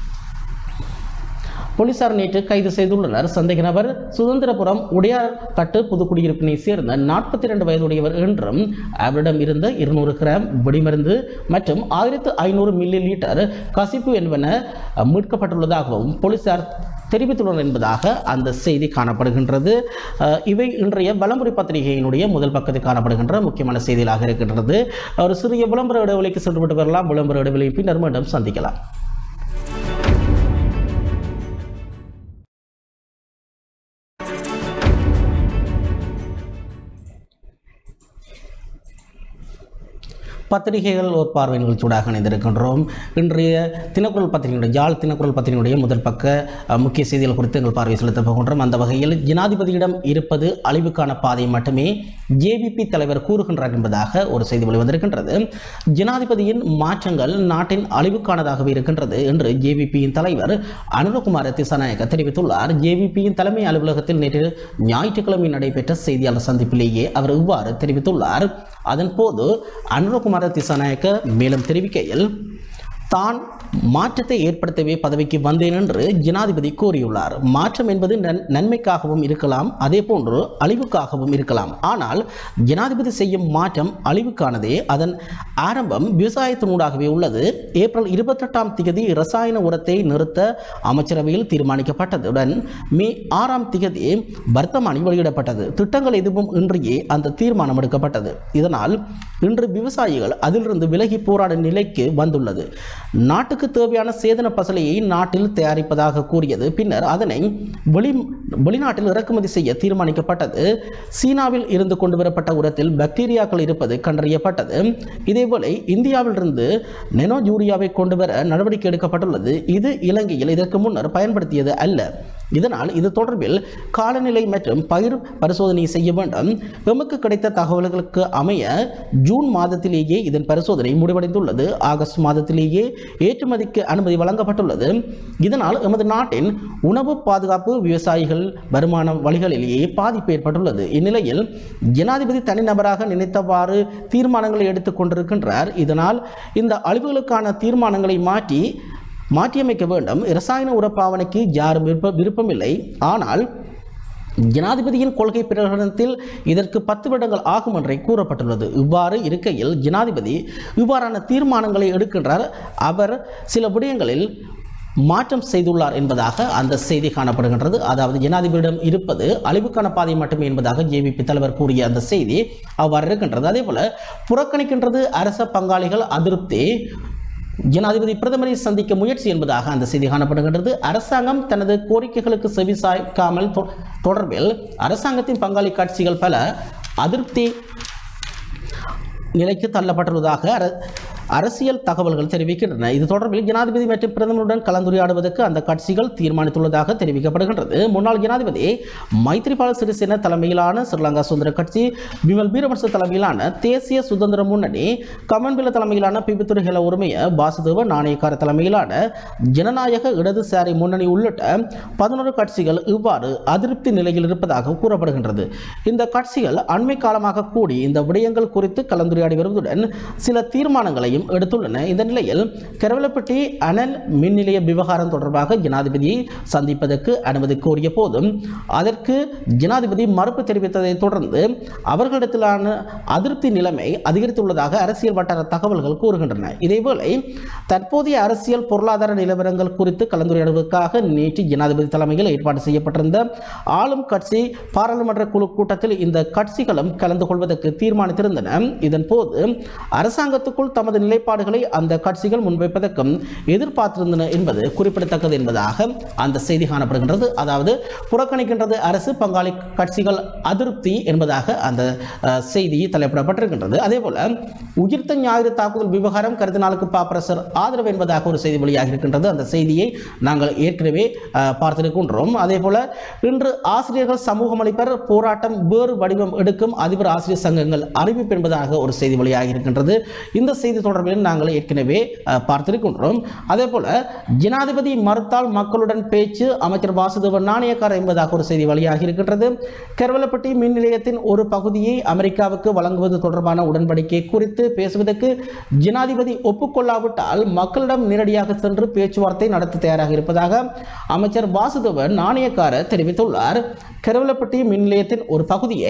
S2: போலீசார் நேற்று கைது செய்துள்ளனர் சந்தேக நபர் சுதந்திரபுரம் உடையார் கட்டு புதுக்குடியிருப்பினை சேர்ந்த நாற்பத்தி இரண்டு வயதுடையவர் என்றும் அவரிடம் இருந்த இருநூறு கிராம் வெடிமருந்து மற்றும் ஆயிரத்து ஐநூறு மில்லி லிட்டர் கசிப்பு என்பன அஹ், மீட்கப்பட்டுள்ளதாகவும் போலீசார் தெரிவித்துள்ளனர் என்பதாக அந்த செய்தி காணப்படுகின்றது அஹ், இவை இன்றைய விளம்பர பத்திரிகையினுடைய முதல் பக்கத்தில் காணப்படுகின்ற முக்கியமான செய்திகளாக இருக்கின்றது ஒரு சிறிய விளம்பர இடைவெளிக்கு சென்று விட்டு வரலாம் விளம்பர இடைவெளி பின்னர் மீண்டும் சந்திக்கலாம் பத்திரிகைகள் ஒரு பார்வை நிகழ்ச்சியூடாக இணைந்திருக்கின்றோம் இன்றைய தினக்குரல் பத்திரிகையுடைய ஜாழ் தினக்குரல் பத்திரிகையுடைய முதல் பக்க அஹ், முக்கிய செய்திகள் குறித்து எங்கள் பார்வை செலுத்தப் போகின்றோம் அந்த வகையில் ஜனாதிபதியிடம் இருப்பது அழிவுக்கான பாதை மட்டுமே ஜேவிபி தலைவர் கூறுகின்றார் என்பதாக ஒரு செய்தி வெளிவந்திருக்கின்றது ஜனாதிபதியின் மாற்றங்கள் நாட்டின் அழிவுக்கானதாகவே இருக்கின்றது என்று ஜேவிபியின் தலைவர் அனுரகுமார திசாநாயக்க தெரிவித்துள்ளார் ஜேவிபியின் தலைமை அலுவலகத்தில் நேற்று ஞாயிற்றுக்கிழமை நடைபெற்ற செய்தியாளர் சந்திப்பிலேயே அவர் இவ்வாறு தெரிவித்துள்ளார் அதன்போது அனுரகுமார திசாநாயக்க மேலும் தெரிவிக்கையில் தான் மாற்றத்தை ஏற்படுத்தவே பதவிக்கு வந்தேன் என்று ஜனாதிபதி கூறியுள்ளார் மாற்றம் என்பது நன்- நன்மைக்காகவும் இருக்கலாம் அதே போன்று அழிவுக்காகவும் இருக்கலாம் ஆனால் ஜனாதிபதி செய்யும் மாற்றம் அழிவுக்கானதே அதன் ஆரம்பம் விவசாயத்தினூடாகவே உள்ளது ஏப்ரல் இருபத்தெட்டாம் திகதி ரசாயன உரத்தை நிறுத்த அமைச்சரவையில் தீர்மானிக்கப்பட்டதுடன் மே ஆறாம் திகதி வர்த்தமானி வெளியிடப்பட்டது திட்டங்கள் எதுவும் இன்றியே அந்த தீர்மானம் எடுக்கப்பட்டது இதனால் இன்று விவசாயிகள் அதிலிருந்து விலகி போராடும் நிலைக்கு வந்துள்ளது நாட்டுக்கு தேவையான சேதன பசலையை நாட்டில் தயாரிப்பதாக கூறியது பின்னர் அதனை வெளி வெளிநாட்டில் இறக்குமதி செய்ய தீர்மானிக்கப்பட்டது சீனாவில் இருந்து கொண்டு வரப்பட்ட உரத்தில் பாக்டீரியாக்கள் இருப்பது கண்டறியப்பட்டது இதேபோல இந்தியாவிலிருந்து நெனோ யூரியாவை கொண்டு வர நடவடிக்கை எடுக்கப்பட்டுள்ளது இது இலங்கையில் இதற்கு முன்னர் பயன்படுத்தியது அல்ல இதனால் இது தொடர்பில் காலநிலை மற்றும் பயிர் பரிசோதனை செய்ய வேண்டும் எமக்கு கிடைத்த தகவல்களுக்கு அமைய ஜூன் மாதத்திலேயே இதன் பரிசோதனை முடிவடைந்துள்ளது ஆகஸ்ட் மாதத்திலேயே ஏற்றுமதிக்கு அனுமதி வழங்கப்பட்டுள்ளது இதனால் எமது நாட்டின் உணவு பாதுகாப்பு விவசாயிகள் வருமான வழிகளிலேயே பாதிப்பு ஏற்பட்டுள்ளது இந்நிலையில் ஜனாதிபதி தனிநபராக நினைத்தவாறு தீர்மானங்களை எடுத்துக் கொண்டிருக்கின்றார் இதனால் இந்த அழிவுகளுக்கான தீர்மானங்களை மாற்றி மாற்றியமைக்க வேண்டும் இரசாயன உரப்பாவனைக்கு யாரும் விருப்ப விருப்பமில்லை ஆனால் ஜனாதிபதியின் கொள்கை பிரகடனத்தில் இதற்கு பத்து வருடங்கள் ஆகும் என்றே கூறப்பட்டுள்ளது இவ்வாறு இருக்கையில் ஜனாதிபதி இவ்வாறான தீர்மானங்களை எடுக்கின்றார் அவர் சில விடயங்களில் மாற்றம் செய்துள்ளார் என்பதாக அந்த செய்தி காணப்படுகின்றது அதாவது ஜனாதிபதியிடம் இருப்பது அழிவுக்கான பாதை மட்டுமே என்பதாக ஜேவிபி தலைவர் கூறிய அந்த செய்தி அவ்வாறு இருக்கின்றது அதே போல புறக்கணிக்கின்றது அரச பங்காளிகள் அதிருப்தி ஜனாதிபதி பிரதமரை சந்திக்க முயற்சி என்பதாக அந்த செய்தி காணப்படுகின்றது அரசாங்கம் தனது கோரிக்கைகளுக்கு செவிசாய்க்காமல் தொ- தொடர்பில் அரசாங்கத்தின் பங்காளி கட்சிகள் பல அதிருப்தி நிலைக்கு தள்ளப்பட்டுள்ளதாக அர- அரசியல் தகவல்கள் தெரிவிக்கின்றன இது தொடர்பில் ஜனாதிபதி மற்றும் பிரதமருடன் கலந்துரையாடுவதற்கு அந்த கட்சிகள் தீர்மானித்துள்ளதாக தெரிவிக்கப்படுகின்றது முன்னாள் ஜனாதிபதி மைத்ரிபால சிறிசேன தலைமையிலான ஸ்ரீலங்கா சுதந்திர கட்சி விமல் வீரவன்ச தலைமையிலான தேசிய சுதந்திர முன்னணி கமன்பில தலைமையிலான பிபித்துறை ஹெல உரிமைய வாசுதேவ நாணயக்கார தலைமையிலான ஜனநாயக இடதுசாரி முன்னணி உள்ளிட்ட பதினோரு கட்சிகள் இவ்வாறு அதிருப்தி நிலையில் இருப்பதாக கூறப்படுகின்றது இந்த கட்சிகள் அண்மை காலமாக கூடி இந்த விடயங்கள் குறித்து கலந்துரையாடி வருவதுடன் சில தீர்மானங்களையும் எடுத்துள்ளன இந்த நிலையில் கரவலப்பட்டி அனல் மின் நிலைய விவகாரம் தொடர்பாக ஜனாதிபதியை சந்திப்பதற்கு அனுமதி கோரிய போதும் அதற்கு ஜனாதிபதி மறுப்பு தெரிவித்ததை தொடர்ந்து அவர்களிடத்திலான அதிருப்தி நிலைமை அதிகரித்துள்ளதாக அரசியல் வட்டார தகவல்கள் கூறுகின்றன இதேவேளை தற்போதைய அரசியல் பொருளாதார நிலவரங்கள் குறித்து கலந்துரையாடுவதற்காக நேற்று ஜனாதிபதி தலைமையில் ஏற்பாடு செய்யப்பட்டிருந்த ஆளும் கட்சி பாராளுமன்ற குழு கூட்டத்தில் இந்த கட்சிகளும் கலந்து கொள்வதற்கு தீர்மானித்திருந்தன இதன் போது அரசாங்கத்துக்குள் தமது நிலைப்பாடுகளை அந்த கட்சிகள் முன்வைப்பதற்கும் எதிர்பார்த்திருந்தன என்பது குறிப்பிடத்தக்கது என்பதாக அந்த செய்தி காணப்படுகின்றது அதாவது புறக்கணிக்கின்றது அரசு பங்காளி கட்சிகள் அதிருப்தி என்பதாக அந்த அஹ், செய்தி தலைப்பிடப்பட்டிருக்கின்றது அதே போல உயிர்த்த ஞாயிறு தாக்குதல் விவகாரம் கருத்து நாளுக்கு பாப்பரசர் ஆதரவு என்பதாக ஒரு செய்தி வெளியாக இருக்கின்றது அந்த செய்தியை நாங்கள் ஏற்கனவே அஹ், பார்த்திருக்கின்றோம் அதே போல இன்று ஆசிரியர்கள் சமூகம் அளிப்பர் போராட்டம் வேறு வடிவம் எடுக்கும் அதிபர் ஆசிரியர் சங்கங்கள் அறிவிப்பு என்பதாக ஒரு செய்தி வெளியாக இருக்கின்றது இந்த செய்தி தொடர்பில் நாங்கள் ஏற்கனவே அஹ், பார்த்திருக்கின்றோம் அதே போல ஜனாதிபதி மறுத்தால் மக்களுடன் பேச்சு அமைச்சர் வாசுதேவன் நாணயக்காரர் என்பதாக ஒரு செய்தி வெளியாகி இருக்கின்றது கெரவலப்பட்டி மின் நிலையத்தின் ஒரு பகுதியை அமெரிக்காவுக்கு வழங்குவது தொடர்பான உடன்படிக்கை குறித்து பேசுவதற்கு ஜனாதிபதி ஒப்புக்கொள்ளாவிட்டால் மக்களிடம் நேரடியாக சென்று பேச்சுவார்த்தை நடத்த தயாராக இருப்பதாக அமைச்சர் வாசுதேவன் நாணயக்காரர் தெரிவித்துள்ளார் கெரவலப்பட்டி மின் நிலையத்தின் ஒரு பகுதியை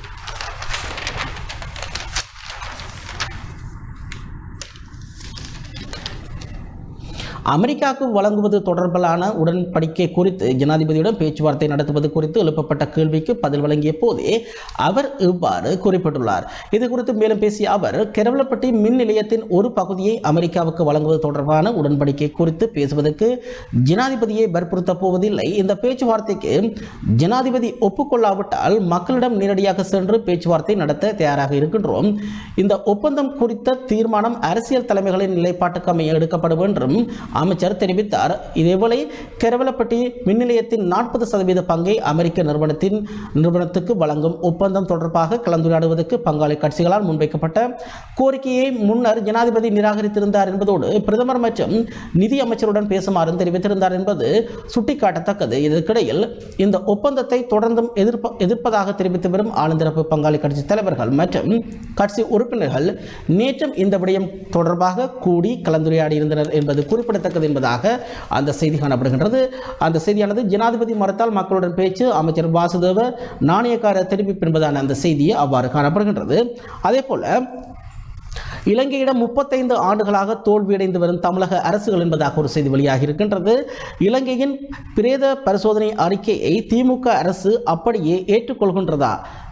S2: அமெரிக்காவுக்கு வழங்குவது தொடர்பிலான உடன்படிக்கை குறித்து ஜனாதிபதியுடன் பேச்சுவார்த்தை நடத்துவது குறித்து எழுப்பப்பட்ட கேள்விக்கு பதில் வழங்கிய போதே அவர் இவ்வாறு குறிப்பிட்டுள்ளார் இது குறித்து மேலும் பேசிய அவர் கெரவலப்பட்டி மின் நிலையத்தின் ஒரு பகுதியை அமெரிக்காவுக்கு வழங்குவது தொடர்பான உடன்படிக்கை குறித்து பேசுவதற்கு ஜனாதிபதியை வற்புறுத்த போவதில்லை இந்த பேச்சுவார்த்தைக்கு ஜனாதிபதி ஒப்புக்கொள்ளாவிட்டால் மக்களிடம் நேரடியாக சென்று பேச்சுவார்த்தை நடத்த தயாராக இருக்கின்றோம் இந்த ஒப்பந்தம் குறித்த தீர்மானம் அரசியல் தலைமைகளின் நிலைப்பாட்டுக்கு அமைய எடுக்கப்படும் என்றும் அமைச்சர் தெரிவித்தார் இதேவேளை கெரவலப்பட்டி மின் நிலையத்தின் நாற்பது சதவீத பங்கை அமெரிக்க நிறுவனத்தின் நிறுவனத்துக்கு வழங்கும் ஒப்பந்தம் தொடர்பாக கலந்துரையாடுவதற்கு பங்காளி கட்சிகளால் முன்வைக்கப்பட்ட கோரிக்கையை முன்னர் ஜனாதிபதி நிராகரித்திருந்தார் என்பதோடு பிரதமர் மற்றும் நிதி அமைச்சருடன் பேசுமாறும் தெரிவித்திருந்தார் என்பது சுட்டிக்காட்டத்தக்கது இதற்கிடையில் இந்த ஒப்பந்தத்தை தொடர்ந்தும் எதிர்ப்ப எதிர்ப்பதாக தெரிவித்து வரும் ஆளுந்திரப்பு பங்காளி கட்சி தலைவர்கள் மற்றும் கட்சி உறுப்பினர்கள் நேற்றும் இந்த விடயம் தொடர்பாக கூடி கலந்துரையாடி இருந்தனர் என்பது குறிப்பிடத்தக்கது என்பதாக அந்த செய்தி காணப்படுகின்றது அந்த செய்தியானது ஜனாதிபதி மறுத்தால் மக்களுடன் பேச்சு அமைச்சர் வாசுதேவ நாணயக்கார தெரிவிப்பு என்பதான அந்த செய்தியை அவ்வாறு காணப்படுகின்றது அதே போல இலங்கையிடம் முப்பத்தைந்து ஆண்டுகளாக தோல்வியடைந்து வரும் தமிழக அரசுகள் என்பதாக ஒரு செய்தி வெளியாகி இருக்கின்றது இலங்கையின் பிரேத பரிசோதனை அறிக்கையை திமுக அரசு அப்படியே ஏற்றுக்கொள்கின்றதா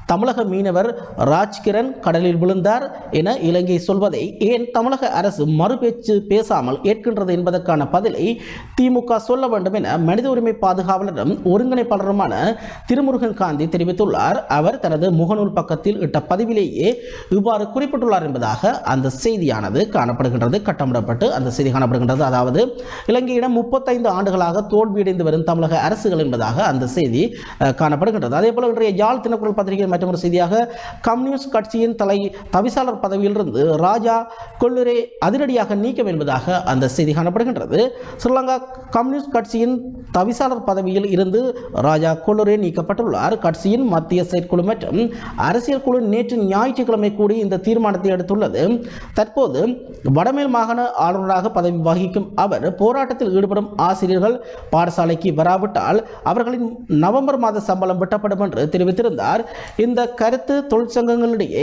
S2: தமிழக மீனவர் ராஜ்கிரண் கடலில் விழுந்தார் என இலங்கை சொல்வதை ஏன் தமிழக அரசு மறுபேச்சு பேசாமல் ஏற்கின்றது என்பதற்கான பதிலை திமுக சொல்ல வேண்டும் என மனித உரிமை பாதுகாவலரும் ஒருங்கிணைப்பாளருமான திருமுருகன் காந்தி தெரிவித்துள்ளார் அவர் தனது முகநூல் பக்கத்தில் இட்ட பதிவிலேயே இவ்வாறு குறிப்பிட்டுள்ளார் என்பதாக அந்த செய்தியானது காணப்படுகின்றது கட்டமிடப்பட்டு அந்த செய்தி காணப்படுகின்றது அதாவது இலங்கையிடம் முப்பத்தைந்து ஆண்டுகளாக தோல்வியடைந்து வரும் தமிழக அரசுகள் என்பதாக அந்த செய்தி அஹ், காணப்படுகின்றது அதே போல இன்றைய யாழ் தினக்குரல் பத்திரிகை மற்றொரு செய்தியாக கம்யூனிஸ்ட் கட்சியின் தலை தவிசாளர் பதவியிலிருந்து ராஜா கொள்ளுரே அதிரடியாக நீக்கம் என்பதாக அந்த செய்தி காணப்படுகின்றது ஸ்ரீலங்கா கம்யூனிஸ்ட் கட்சியின் தவிசாளர் பதவியில் இருந்து ராஜா கொள்ளுரே நீக்கப்பட்டுள்ளார் கட்சியின் மத்திய செயற்குழு மற்றும் அரசியல் குழு நேற்று ஞாயிற்றுக்கிழமை கூடி இந்த தீர்மானத்தை எடுத்துள்ளது தற்போது வடமேல் மாகாண ஆளுநராக பதவி வகிக்கும் அவர் போராட்டத்தில் ஈடுபடும் ஆசிரியர்கள் பாடசாலைக்கு வராவிட்டால் அவர்களின் நவம்பர் மாத சம்பளம் வெட்டப்படும் என்று தெரிவித்திருந்தார் இந்த கருத்து தொழிற்சங்கங்களிடையே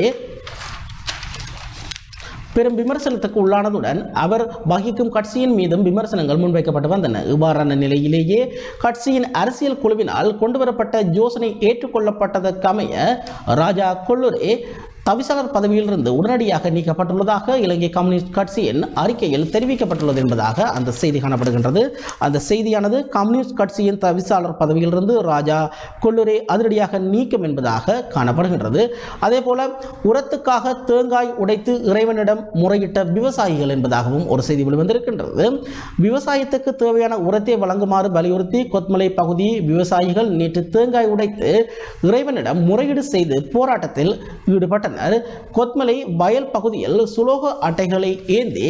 S2: பெரும் விமர்சனத்துக்கு உள்ளானதுடன் அவர் வகிக்கும் கட்சியின் மீதும் விமர்சனங்கள் முன்வைக்கப்பட்டு வந்தன இவ்வாறான நிலையிலேயே கட்சியின் அரசியல் குழுவினால் கொண்டுவரப்பட்ட யோசனை ஏற்றுக்கொள்ளப்பட்டதற்கமைய ராஜா கொள்ளுரே தவிசாளர் பதவியிலிருந்து உடனடியாக நீக்கப்பட்டுள்ளதாக இலங்கை கம்யூனிஸ்ட் கட்சியின் அறிக்கையில் தெரிவிக்கப்பட்டுள்ளது என்பதாக அந்த செய்தி காணப்படுகின்றது அந்த செய்தியானது கம்யூனிஸ்ட் கட்சியின் தவிசாளர் பதவியிலிருந்து ராஜா கொள்ளுரே அதிரடியாக நீக்கம் என்பதாக காணப்படுகின்றது அதே போல உரத்துக்காக தேங்காய் உடைத்து இறைவனிடம் முறையிட்ட விவசாயிகள் என்பதாகவும் ஒரு செய்தி வெளிவந்திருக்கின்றது விவசாயத்துக்கு தேவையான உரத்தை வழங்குமாறு வலியுறுத்தி கொத்மலை பகுதி விவசாயிகள் நேற்று தேங்காய் உடைத்து இறைவனிடம் முறையீடு செய்து போராட்டத்தில் ஈடுபட்டனர் கொத்மலை வயல் பகுதியில் சுலோக அட்டைகளை ஏந்தி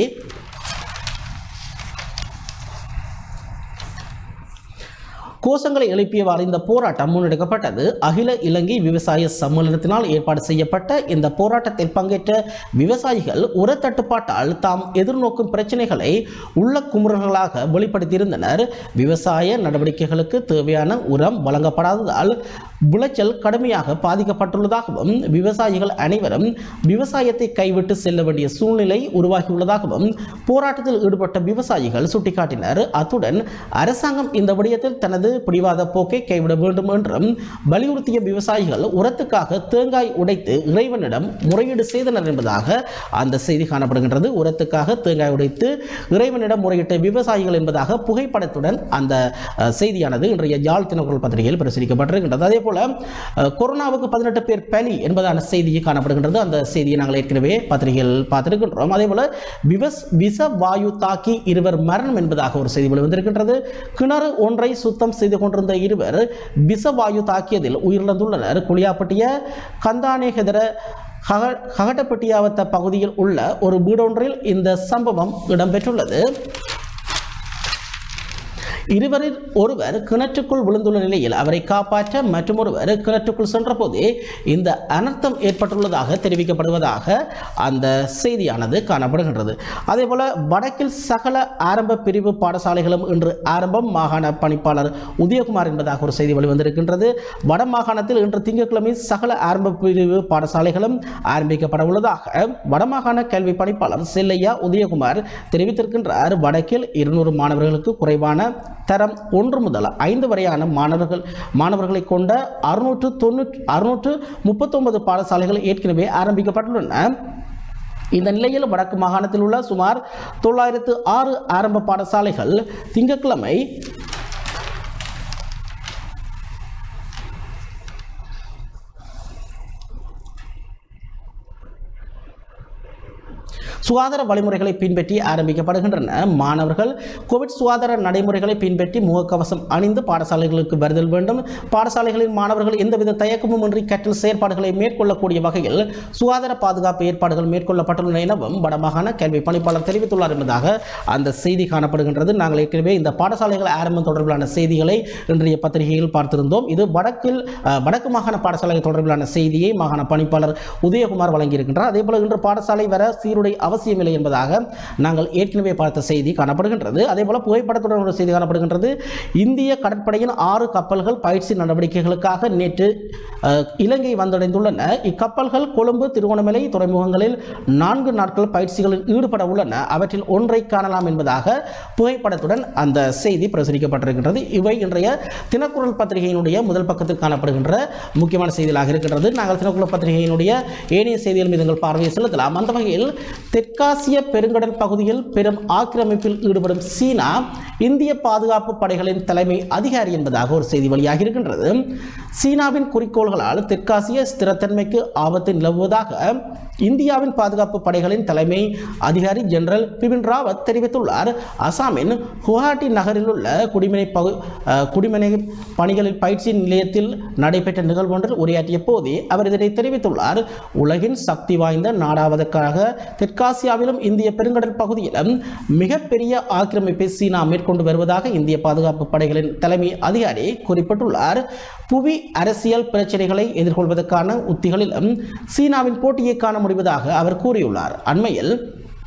S2: கோஷங்களை எழுப்பியவாறு இந்த போராட்டம் முன்னெடுக்கப்பட்டது அகில இலங்கை விவசாய சம்மேளனத்தினால் ஏற்பாடு செய்யப்பட்ட இந்த போராட்டத்தில் பங்கேற்ற விவசாயிகள் உர தட்டுப்பாட்டால் தாம் எதிர்நோக்கும் பிரச்சனைகளை உள்ள குமுறல்களாக வெளிப்படுத்தியிருந்தனர் விவசாய நடவடிக்கைகளுக்கு தேவையான உரம் வழங்கப்படாததால் விளைச்சல் கடுமையாக பாதிக்கப்பட்டுள்ளதாகவும் விவசாயிகள் அனைவரும் விவசாயத்தை கைவிட்டு செல்ல வேண்டிய சூழ்நிலை உருவாகியுள்ளதாகவும் போராட்டத்தில் ஈடுபட்ட விவசாயிகள் சுட்டிக்காட்டினர் அத்துடன் அரசாங்கம் இந்த விடயத்தில் தனது பிடிவாத போக்கை கைவிட வேண்டும் என்றும் வலியுறுத்திய விவசாயிகள் உரத்துக்காக தேங்காய் உடைத்து இறைவனிடம் முறையீடு செய்தனர் என்பதாக அந்த செய்தி காணப்படுகின்றது உரத்துக்காக தேங்காய் உடைத்து இறைவனிடம் முறையிட்ட விவசாயிகள் என்பதாக புகைப்படத்துடன் அந்த அஹ், செய்தியானது இன்றைய யாழ் தினக்குரல் பத்திரிகையில் பிரசுரிக்கப்பட்டிருக்கின்றது அதே போல அஹ், கொரோனாவுக்கு பதினெட்டு பேர் பலி என்பதான செய்தி காணப்படுகின்றது அந்த செய்தியை நாங்கள் ஏற்கனவே பத்திரிகையில் பார்த்திருக்கின்றோம் அதே போல விவஸ் விச வாயு தாக்கி இருவர் மரணம் என்பதாக ஒரு செய்தி வெளிவந்திருக்கின்றது கிணறு ஒன்றை சுத்தம் செய்து கொண்டிருந்த இருவர் விசவாயு தாக்கியதில் உயிரிழந்துள்ளனர் குளியாப்பட்டிய கந்தானேகதர ஹக- ஹகட்டப்பட்டியாவத்த பகுதியில் உள்ள ஒரு வீடொன்றில் இந்த சம்பவம் இடம்பெற்றுள்ளது இருவரில் ஒருவர் கிணற்றுக்குள் விழுந்துள்ள நிலையில் அவரை காப்பாற்ற மற்றொருவர் கிணற்றுக்குள் சென்றபோது இந்த அனர்த்தம் ஏற்பட்டுள்ளதாக தெரிவிக்கப்படுவதாக அந்த செய்தியானது காணப்படுகின்றது அதேபோல வடக்கில் சகல ஆரம்ப பிரிவு பாடசாலைகளும் இன்று ஆரம்பம் மாகாண பணிப்பாளர் உதயகுமார் என்பதாக ஒரு செய்தி வெளிவந்திருக்கின்றது வட மாகாணத்தில் இன்று திங்கட்கிழமை சகல ஆரம்ப பிரிவு பாடசாலைகளும் ஆரம்பிக்கப்பட உள்ளதாக வடமாகாண கல்வி பணிப்பாளர் செல்லையா உதயகுமார் தெரிவித்திருக்கின்றார் வடக்கில் இருநூறு மாணவர்களுக்கு குறைவான தரம் ஒன்று முதல் ஐந்து வரையான மாணவர்கள் மாணவர்களை கொண்ட அறுநூற்று தொண்ணூற்று அறுநூற்று முப்பத்தொன்பது பாடசாலைகள் ஏற்கனவே ஆரம்பிக்கப்பட்டுள்ளன இந்த நிலையில் வடக்கு மாகாணத்தில் உள்ள சுமார் தொள்ளாயிரத்து ஆறு ஆரம்ப பாடசாலைகள் திங்கட்கிழமை சுகாதார வழிமுறைகளை பின்பற்றி ஆரம்பிக்கப்படுகின்றன மாணவர்கள் கோவிட் சுகாதார நடைமுறைகளை பின்பற்றி முகக்கவசம் அணிந்து பாடசாலைகளுக்கு வருதல் வேண்டும் பாடசாலைகளின் மாணவர்கள் எந்தவித தயக்கமும் இன்றி கற்றல் செயற்பாடுகளை மேற்கொள்ளக்கூடிய வகையில் சுகாதார பாதுகாப்பு ஏற்பாடுகள் மேற்கொள்ளப்பட்டுள்ளன எனவும் வடமாகாண கல்வி பணிப்பாளர் தெரிவித்துள்ளார் என்பதாக அந்த செய்தி காணப்படுகின்றது நாங்கள் ஏற்கனவே இந்த பாடசாலைகள் ஆரம்பம் தொடர்பிலான செய்திகளை இன்றைய பத்திரிகையில் பார்த்திருந்தோம் இது வடக்கில் அஹ், வடக்கு மாகாண பாடசாலை தொடர்பிலான செய்தியை மாகாண பணிப்பாளர் உதயகுமார் வழங்கியிருக்கின்றார் அதேபோல இன்று பாடசாலை வர சீருடை அவசியம் அவசியமில்லை என்பதாக நாங்கள் ஏற்கனவே பார்த்த செய்தி காணப்படுகின்றது அதே போல புகைப்படத்துடன் ஒரு செய்தி காணப்படுகின்றது இந்திய கடற்படையின் ஆறு கப்பல்கள் பயிற்சி நடவடிக்கைகளுக்காக நேற்று அஹ், இலங்கை வந்தடைந்துள்ளன இக்கப்பல்கள் கொழும்பு திருகோணமலை துறைமுகங்களில் நான்கு நாட்கள் பயிற்சிகளில் ஈடுபட உள்ளன அவற்றில் ஒன்றை காணலாம் என்பதாக புகைப்படத்துடன் அந்த செய்தி பிரசுரிக்கப்பட்டிருக்கின்றது இவை இன்றைய தினக்குரல் பத்திரிகையினுடைய முதல் பக்கத்தில் காணப்படுகின்ற முக்கியமான செய்திகளாக இருக்கின்றது நாங்கள் தினக்குரல் பத்திரிகையினுடைய ஏனைய செய்திகள் மீது எங்கள் பார்வையை செலுத்தலாம் அந்த வகையில் தெற்காசிய பெருங்கடல் பகுதியில் பெரும் ஆக்கிரமிப்பில் ஈடுபடும் சீனா இந்திய பாதுகாப்பு படைகளின் தலைமை அதிகாரி என்பதாக ஒரு செய்தி வெளியாகி இருக்கின்றது சீனாவின் குறிக்கோள்களால் தெற்காசிய ஸ்திரத்தன்மைக்கு ஆபத்து நிலவுவதாக இந்தியாவின் பாதுகாப்பு படைகளின் தலைமை அதிகாரி ஜெனரல் பிபின் ராவத் தெரிவித்துள்ளார் அசாமின் குவஹாட்டி நகரில் உள்ள குடிமனை பகு அஹ், குடிமனை பணிகளில் பயிற்சி நிலையத்தில் நடைபெற்ற நிகழ்வு ஒன்றில் உரையாற்றிய போதே அவர் இதனை தெரிவித்துள்ளார் உலகின் சக்தி வாய்ந்த நாடாவதற்காக தெற்காசியாவிலும் இந்திய பெருங்கடல் பகுதியிலும் மிகப்பெரிய ஆக்கிரமிப்பை சீனா மேற்கொண்டு வருவதாக இந்திய பாதுகாப்பு படைகளின் தலைமை அதிகாரி குறிப்பிட்டுள்ளார் புவி அரசியல் பிரச்சனைகளை எதிர்கொள்வதற்கான உத்திகளிலும் சீனாவின் போட்டியை காண முடிவதாக அவர் கூறியுள்ளார் அண்மையில்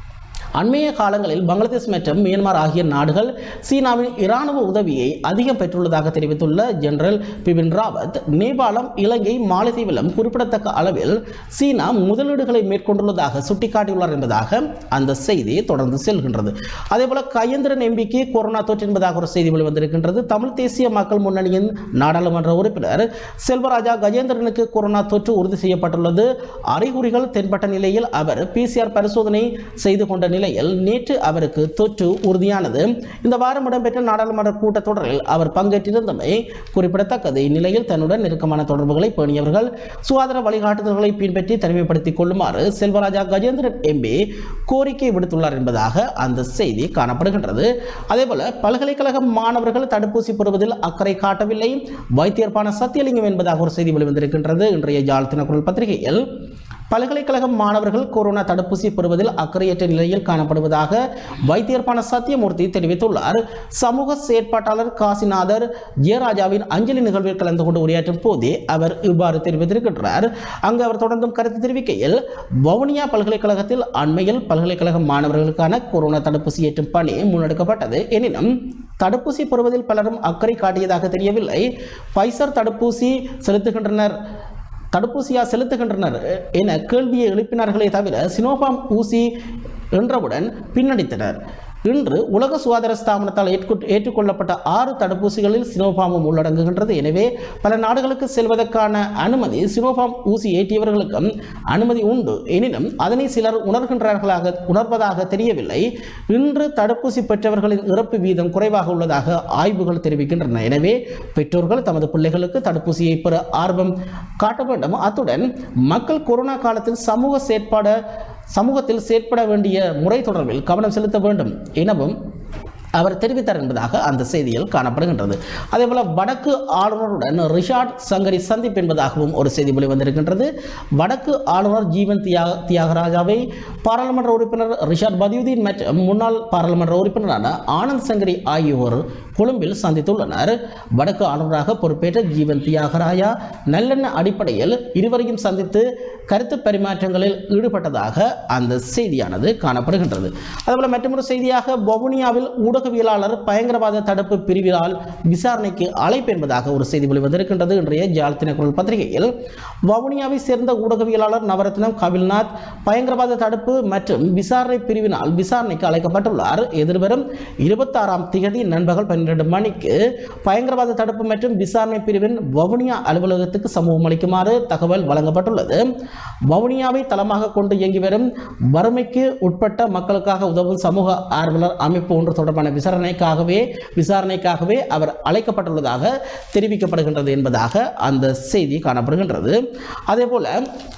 S2: அண்மைய காலங்களில் பங்களாதேஷ் மற்றும் மியான்மர் ஆகிய நாடுகள் சீனாவின் இராணுவ உதவியை அதிகம் பெற்றுள்ளதாக தெரிவித்துள்ள ஜெனரல் பிபின் ராவத் நேபாளம் இலங்கை மாலத்தீவிலும் குறிப்பிடத்தக்க அளவில் சீனா முதலீடுகளை மேற்கொண்டுள்ளதாக சுட்டிக்காட்டியுள்ளார் என்பதாக அந்த செய்தி தொடர்ந்து செல்கின்றது அதேபோல கயந்திரன் எம்பிக்கு கொரோனா தொற்று என்பதாக ஒரு செய்தி வெளிவந்திருக்கின்றது தமிழ் தேசிய மக்கள் முன்னணியின் நாடாளுமன்ற உறுப்பினர் செல்வராஜா கஜேந்திரனுக்கு கொரோனா தொற்று உறுதி செய்யப்பட்டுள்ளது அறிகுறிகள் தென்பட்ட நிலையில் அவர் பிசிஆர் பரிசோதனை செய்து கொண்ட நிலையில் நேற்று அவருக்கு தொற்று உறுதியானது இந்த வாரம் இடம்பெற்ற நாடாளுமன்ற கூட்டத்தொடரில் அவர் பங்கேற்றிருந்தமை குறிப்பிடத்தக்கது இந்நிலையில் தன்னுடன் நெருக்கமான தொடர்புகளை பேணியவர்கள் சுகாதார வழிகாட்டுதல்களை பின்பற்றி தனிமைப்படுத்திக் கொள்ளுமாறு செல்வராஜா கஜேந்திரன் எம்பி கோரிக்கை விடுத்துள்ளார் என்பதாக அந்த செய்தி காணப்படுகின்றது அதேபோல பல்கலைக்கழக மாணவர்கள் தடுப்பூசி பெறுவதில் அக்கறை காட்டவில்லை வைத்தியர்பான சத்தியலிங்கம் என்பதாக ஒரு செய்தி வெளிவந்திருக்கின்றது இன்றைய ஜாழ் தினக்குரல் பத்திரிகையில் பல்கலைக்கழக மாணவர்கள் கொரோனா தடுப்பூசி பெறுவதில் அக்கறையற்ற நிலையில் காணப்படுவதாக வைத்தியர்பான சத்தியமூர்த்தி தெரிவித்துள்ளார் சமூக செயற்பாட்டாளர் காசிநாதர் ஜெயராஜாவின் அஞ்சலி நிகழ்வில் கலந்து கொண்டு உரையாற்றும் போதே அவர் இவ்வாறு தெரிவித்திருக்கின்றார் அங்கு அவர் தொடர்ந்தும் கருத்து தெரிவிக்கையில் வவுனியா பல்கலைக்கழகத்தில் அண்மையில் பல்கலைக்கழக மாணவர்களுக்கான கொரோனா தடுப்பூசி ஏற்றும் பணி முன்னெடுக்கப்பட்டது எனினும் தடுப்பூசி பெறுவதில் பலரும் அக்கறை காட்டியதாக தெரியவில்லை பைசர் தடுப்பூசி செலுத்துகின்றனர் தடுப்பூசியா செலுத்துகின்றனர் என கேள்வியை எழுப்பினார்களே தவிர சினோபாம் ஊசி என்றவுடன் பின்னடித்தனர் இன்று உலக சுகாதார ஸ்தாபனத்தால் ஏற்று- ஏற்றுக்கொள்ளப்பட்ட ஆறு தடுப்பூசிகளில் சினோபாமும் உள்ளடங்குகின்றது எனவே பல நாடுகளுக்கு செல்வதற்கான அனுமதி சினோபாம் ஊசி ஏற்றியவர்களுக்கும் அனுமதி உண்டு எனினும் அதனை சிலர் உணர்கின்றார்களாக உணர்வதாக தெரியவில்லை இன்று தடுப்பூசி பெற்றவர்களின் இறப்பு வீதம் குறைவாக உள்ளதாக ஆய்வுகள் தெரிவிக்கின்றன எனவே பெற்றோர்கள் தமது பிள்ளைகளுக்கு தடுப்பூசியை பெற ஆர்வம் காட்ட வேண்டும் அத்துடன் மக்கள் கொரோனா காலத்தில் சமூக செயற்பாடு சமூகத்தில் செயற்பட வேண்டிய முறை தொடர்பில் கவனம் செலுத்த வேண்டும் எனவும் அவர் தெரிவித்தார் என்பதாக அந்த செய்தியில் காணப்படுகின்றது அதேபோல வடக்கு ஆளுநருடன் ரிஷாட் சங்கரி சந்திப்பு என்பதாகவும் ஒரு செய்தி வெளிவந்திருக்கின்றது வடக்கு ஆளுநர் ஜீவன் தியாக தியாகராஜாவை பாராளுமன்ற உறுப்பினர் ரிஷாட் பதியுதீன் மற்றும் முன்னாள் பாராளுமன்ற உறுப்பினரான ஆனந்த் சங்கரி ஆகியோர் கொழும்பில் சந்தித்துள்ளனர் வடக்கு ஆளுநராக பொறுப்பேற்ற ஜீவன் தியாகராஜா நல்லெண்ண அடிப்படையில் இருவரையும் சந்தித்து கருத்து பரிமாற்றங்களில் ஈடுபட்டதாக அந்த செய்தியானது காணப்படுகின்றது அதுபோல மற்றொரு செய்தியாக வவுனியாவில் ஊடகவியலாளர் பயங்கரவாத தடுப்பு பிரிவினால் விசாரணைக்கு அழைப்பு என்பதாக ஒரு செய்தி வெளிவந்திருக்கின்றது இன்றைய ஜாழ் தினக்குரல் பத்திரிகையில் வவுனியாவை சேர்ந்த ஊடகவியலாளர் நவரத்னம் கபில்நாத் பயங்கரவாத தடுப்பு மற்றும் விசாரணை பிரிவினால் விசாரணைக்கு அழைக்கப்பட்டுள்ளார் எதிர்வரும் இருபத்தாறாம் திகதி நண்பகல் பன்னிரண்டு மணிக்கு பயங்கரவாத தடுப்பு மற்றும் விசாரணை பிரிவின் வவுனியா அலுவலகத்துக்கு சமூகம் அளிக்குமாறு தகவல் வழங்கப்பட்டுள்ளது வவுனியாவை தளமாக கொண்டு இயங்கி வரும் வறுமைக்கு உட்பட்ட மக்களுக்காக உதவும் சமூக ஆர்வலர் அமைப்பு ஒன்று தொடர்பான விசாரணைக்காகவே விசாரணைக்காகவே அவர் அழைக்கப்பட்டுள்ளதாக தெரிவிக்கப்படுகின்றது என்பதாக அந்த செய்தி காணப்படுகின்றது அதேபோல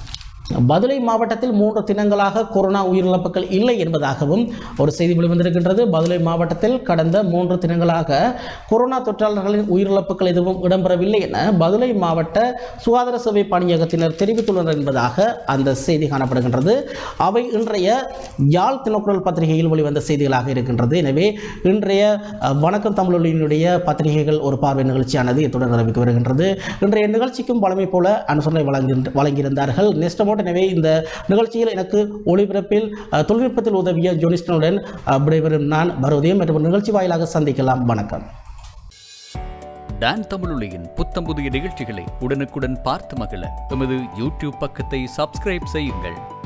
S2: பதுளை மாவட்டத்தில் மூன்று தினங்களாக கொரோனா உயிரிழப்புகள் இல்லை என்பதாகவும் ஒரு செய்தி வெளிவந்திருக்கின்றது பதுளை மாவட்டத்தில் கடந்த மூன்று தினங்களாக கொரோனா தொற்றாளர்களின் உயிரிழப்புகள் எதுவும் இடம்பெறவில்லை என பதுளை மாவட்ட சுகாதார சேவை பணியகத்தினர் தெரிவித்துள்ளனர் என்பதாக அந்த செய்தி காணப்படுகின்றது அவை இன்றைய யாழ் தினக்குரல் பத்திரிகையில் வெளிவந்த செய்திகளாக இருக்கின்றது எனவே இன்றைய அஹ், வணக்கம் தமிழொலியினுடைய பத்திரிகைகள் ஒரு பார்வை நிகழ்ச்சியானது இத்துடன் நிறைவுக்கு வருகின்றது இன்றைய நிகழ்ச்சிக்கும் வழமை போல அனுசரணை வழங்குகின்ற வழங்கியிருந்தார்கள் நெஸ்டமோட் தெரிவிக்கப்பட்ட எனவே இந்த நிகழ்ச்சியில் எனக்கு ஒளிபரப்பில் அஹ், தொழில்நுட்பத்தில் உதவிய ஜோனிஸ்டனுடன் அஹ், விடைபெறும் நான் பரோதயம் மற்றும் நிகழ்ச்சி வாயிலாக சந்திக்கலாம் வணக்கம்
S1: டான் தமிழொலியின் புத்தம் புதிய நிகழ்ச்சிகளை உடனுக்குடன் பார்த்து மகிழ எமது யூடியூப் பக்கத்தை சப்ஸ்கிரைப் செய்யுங்கள்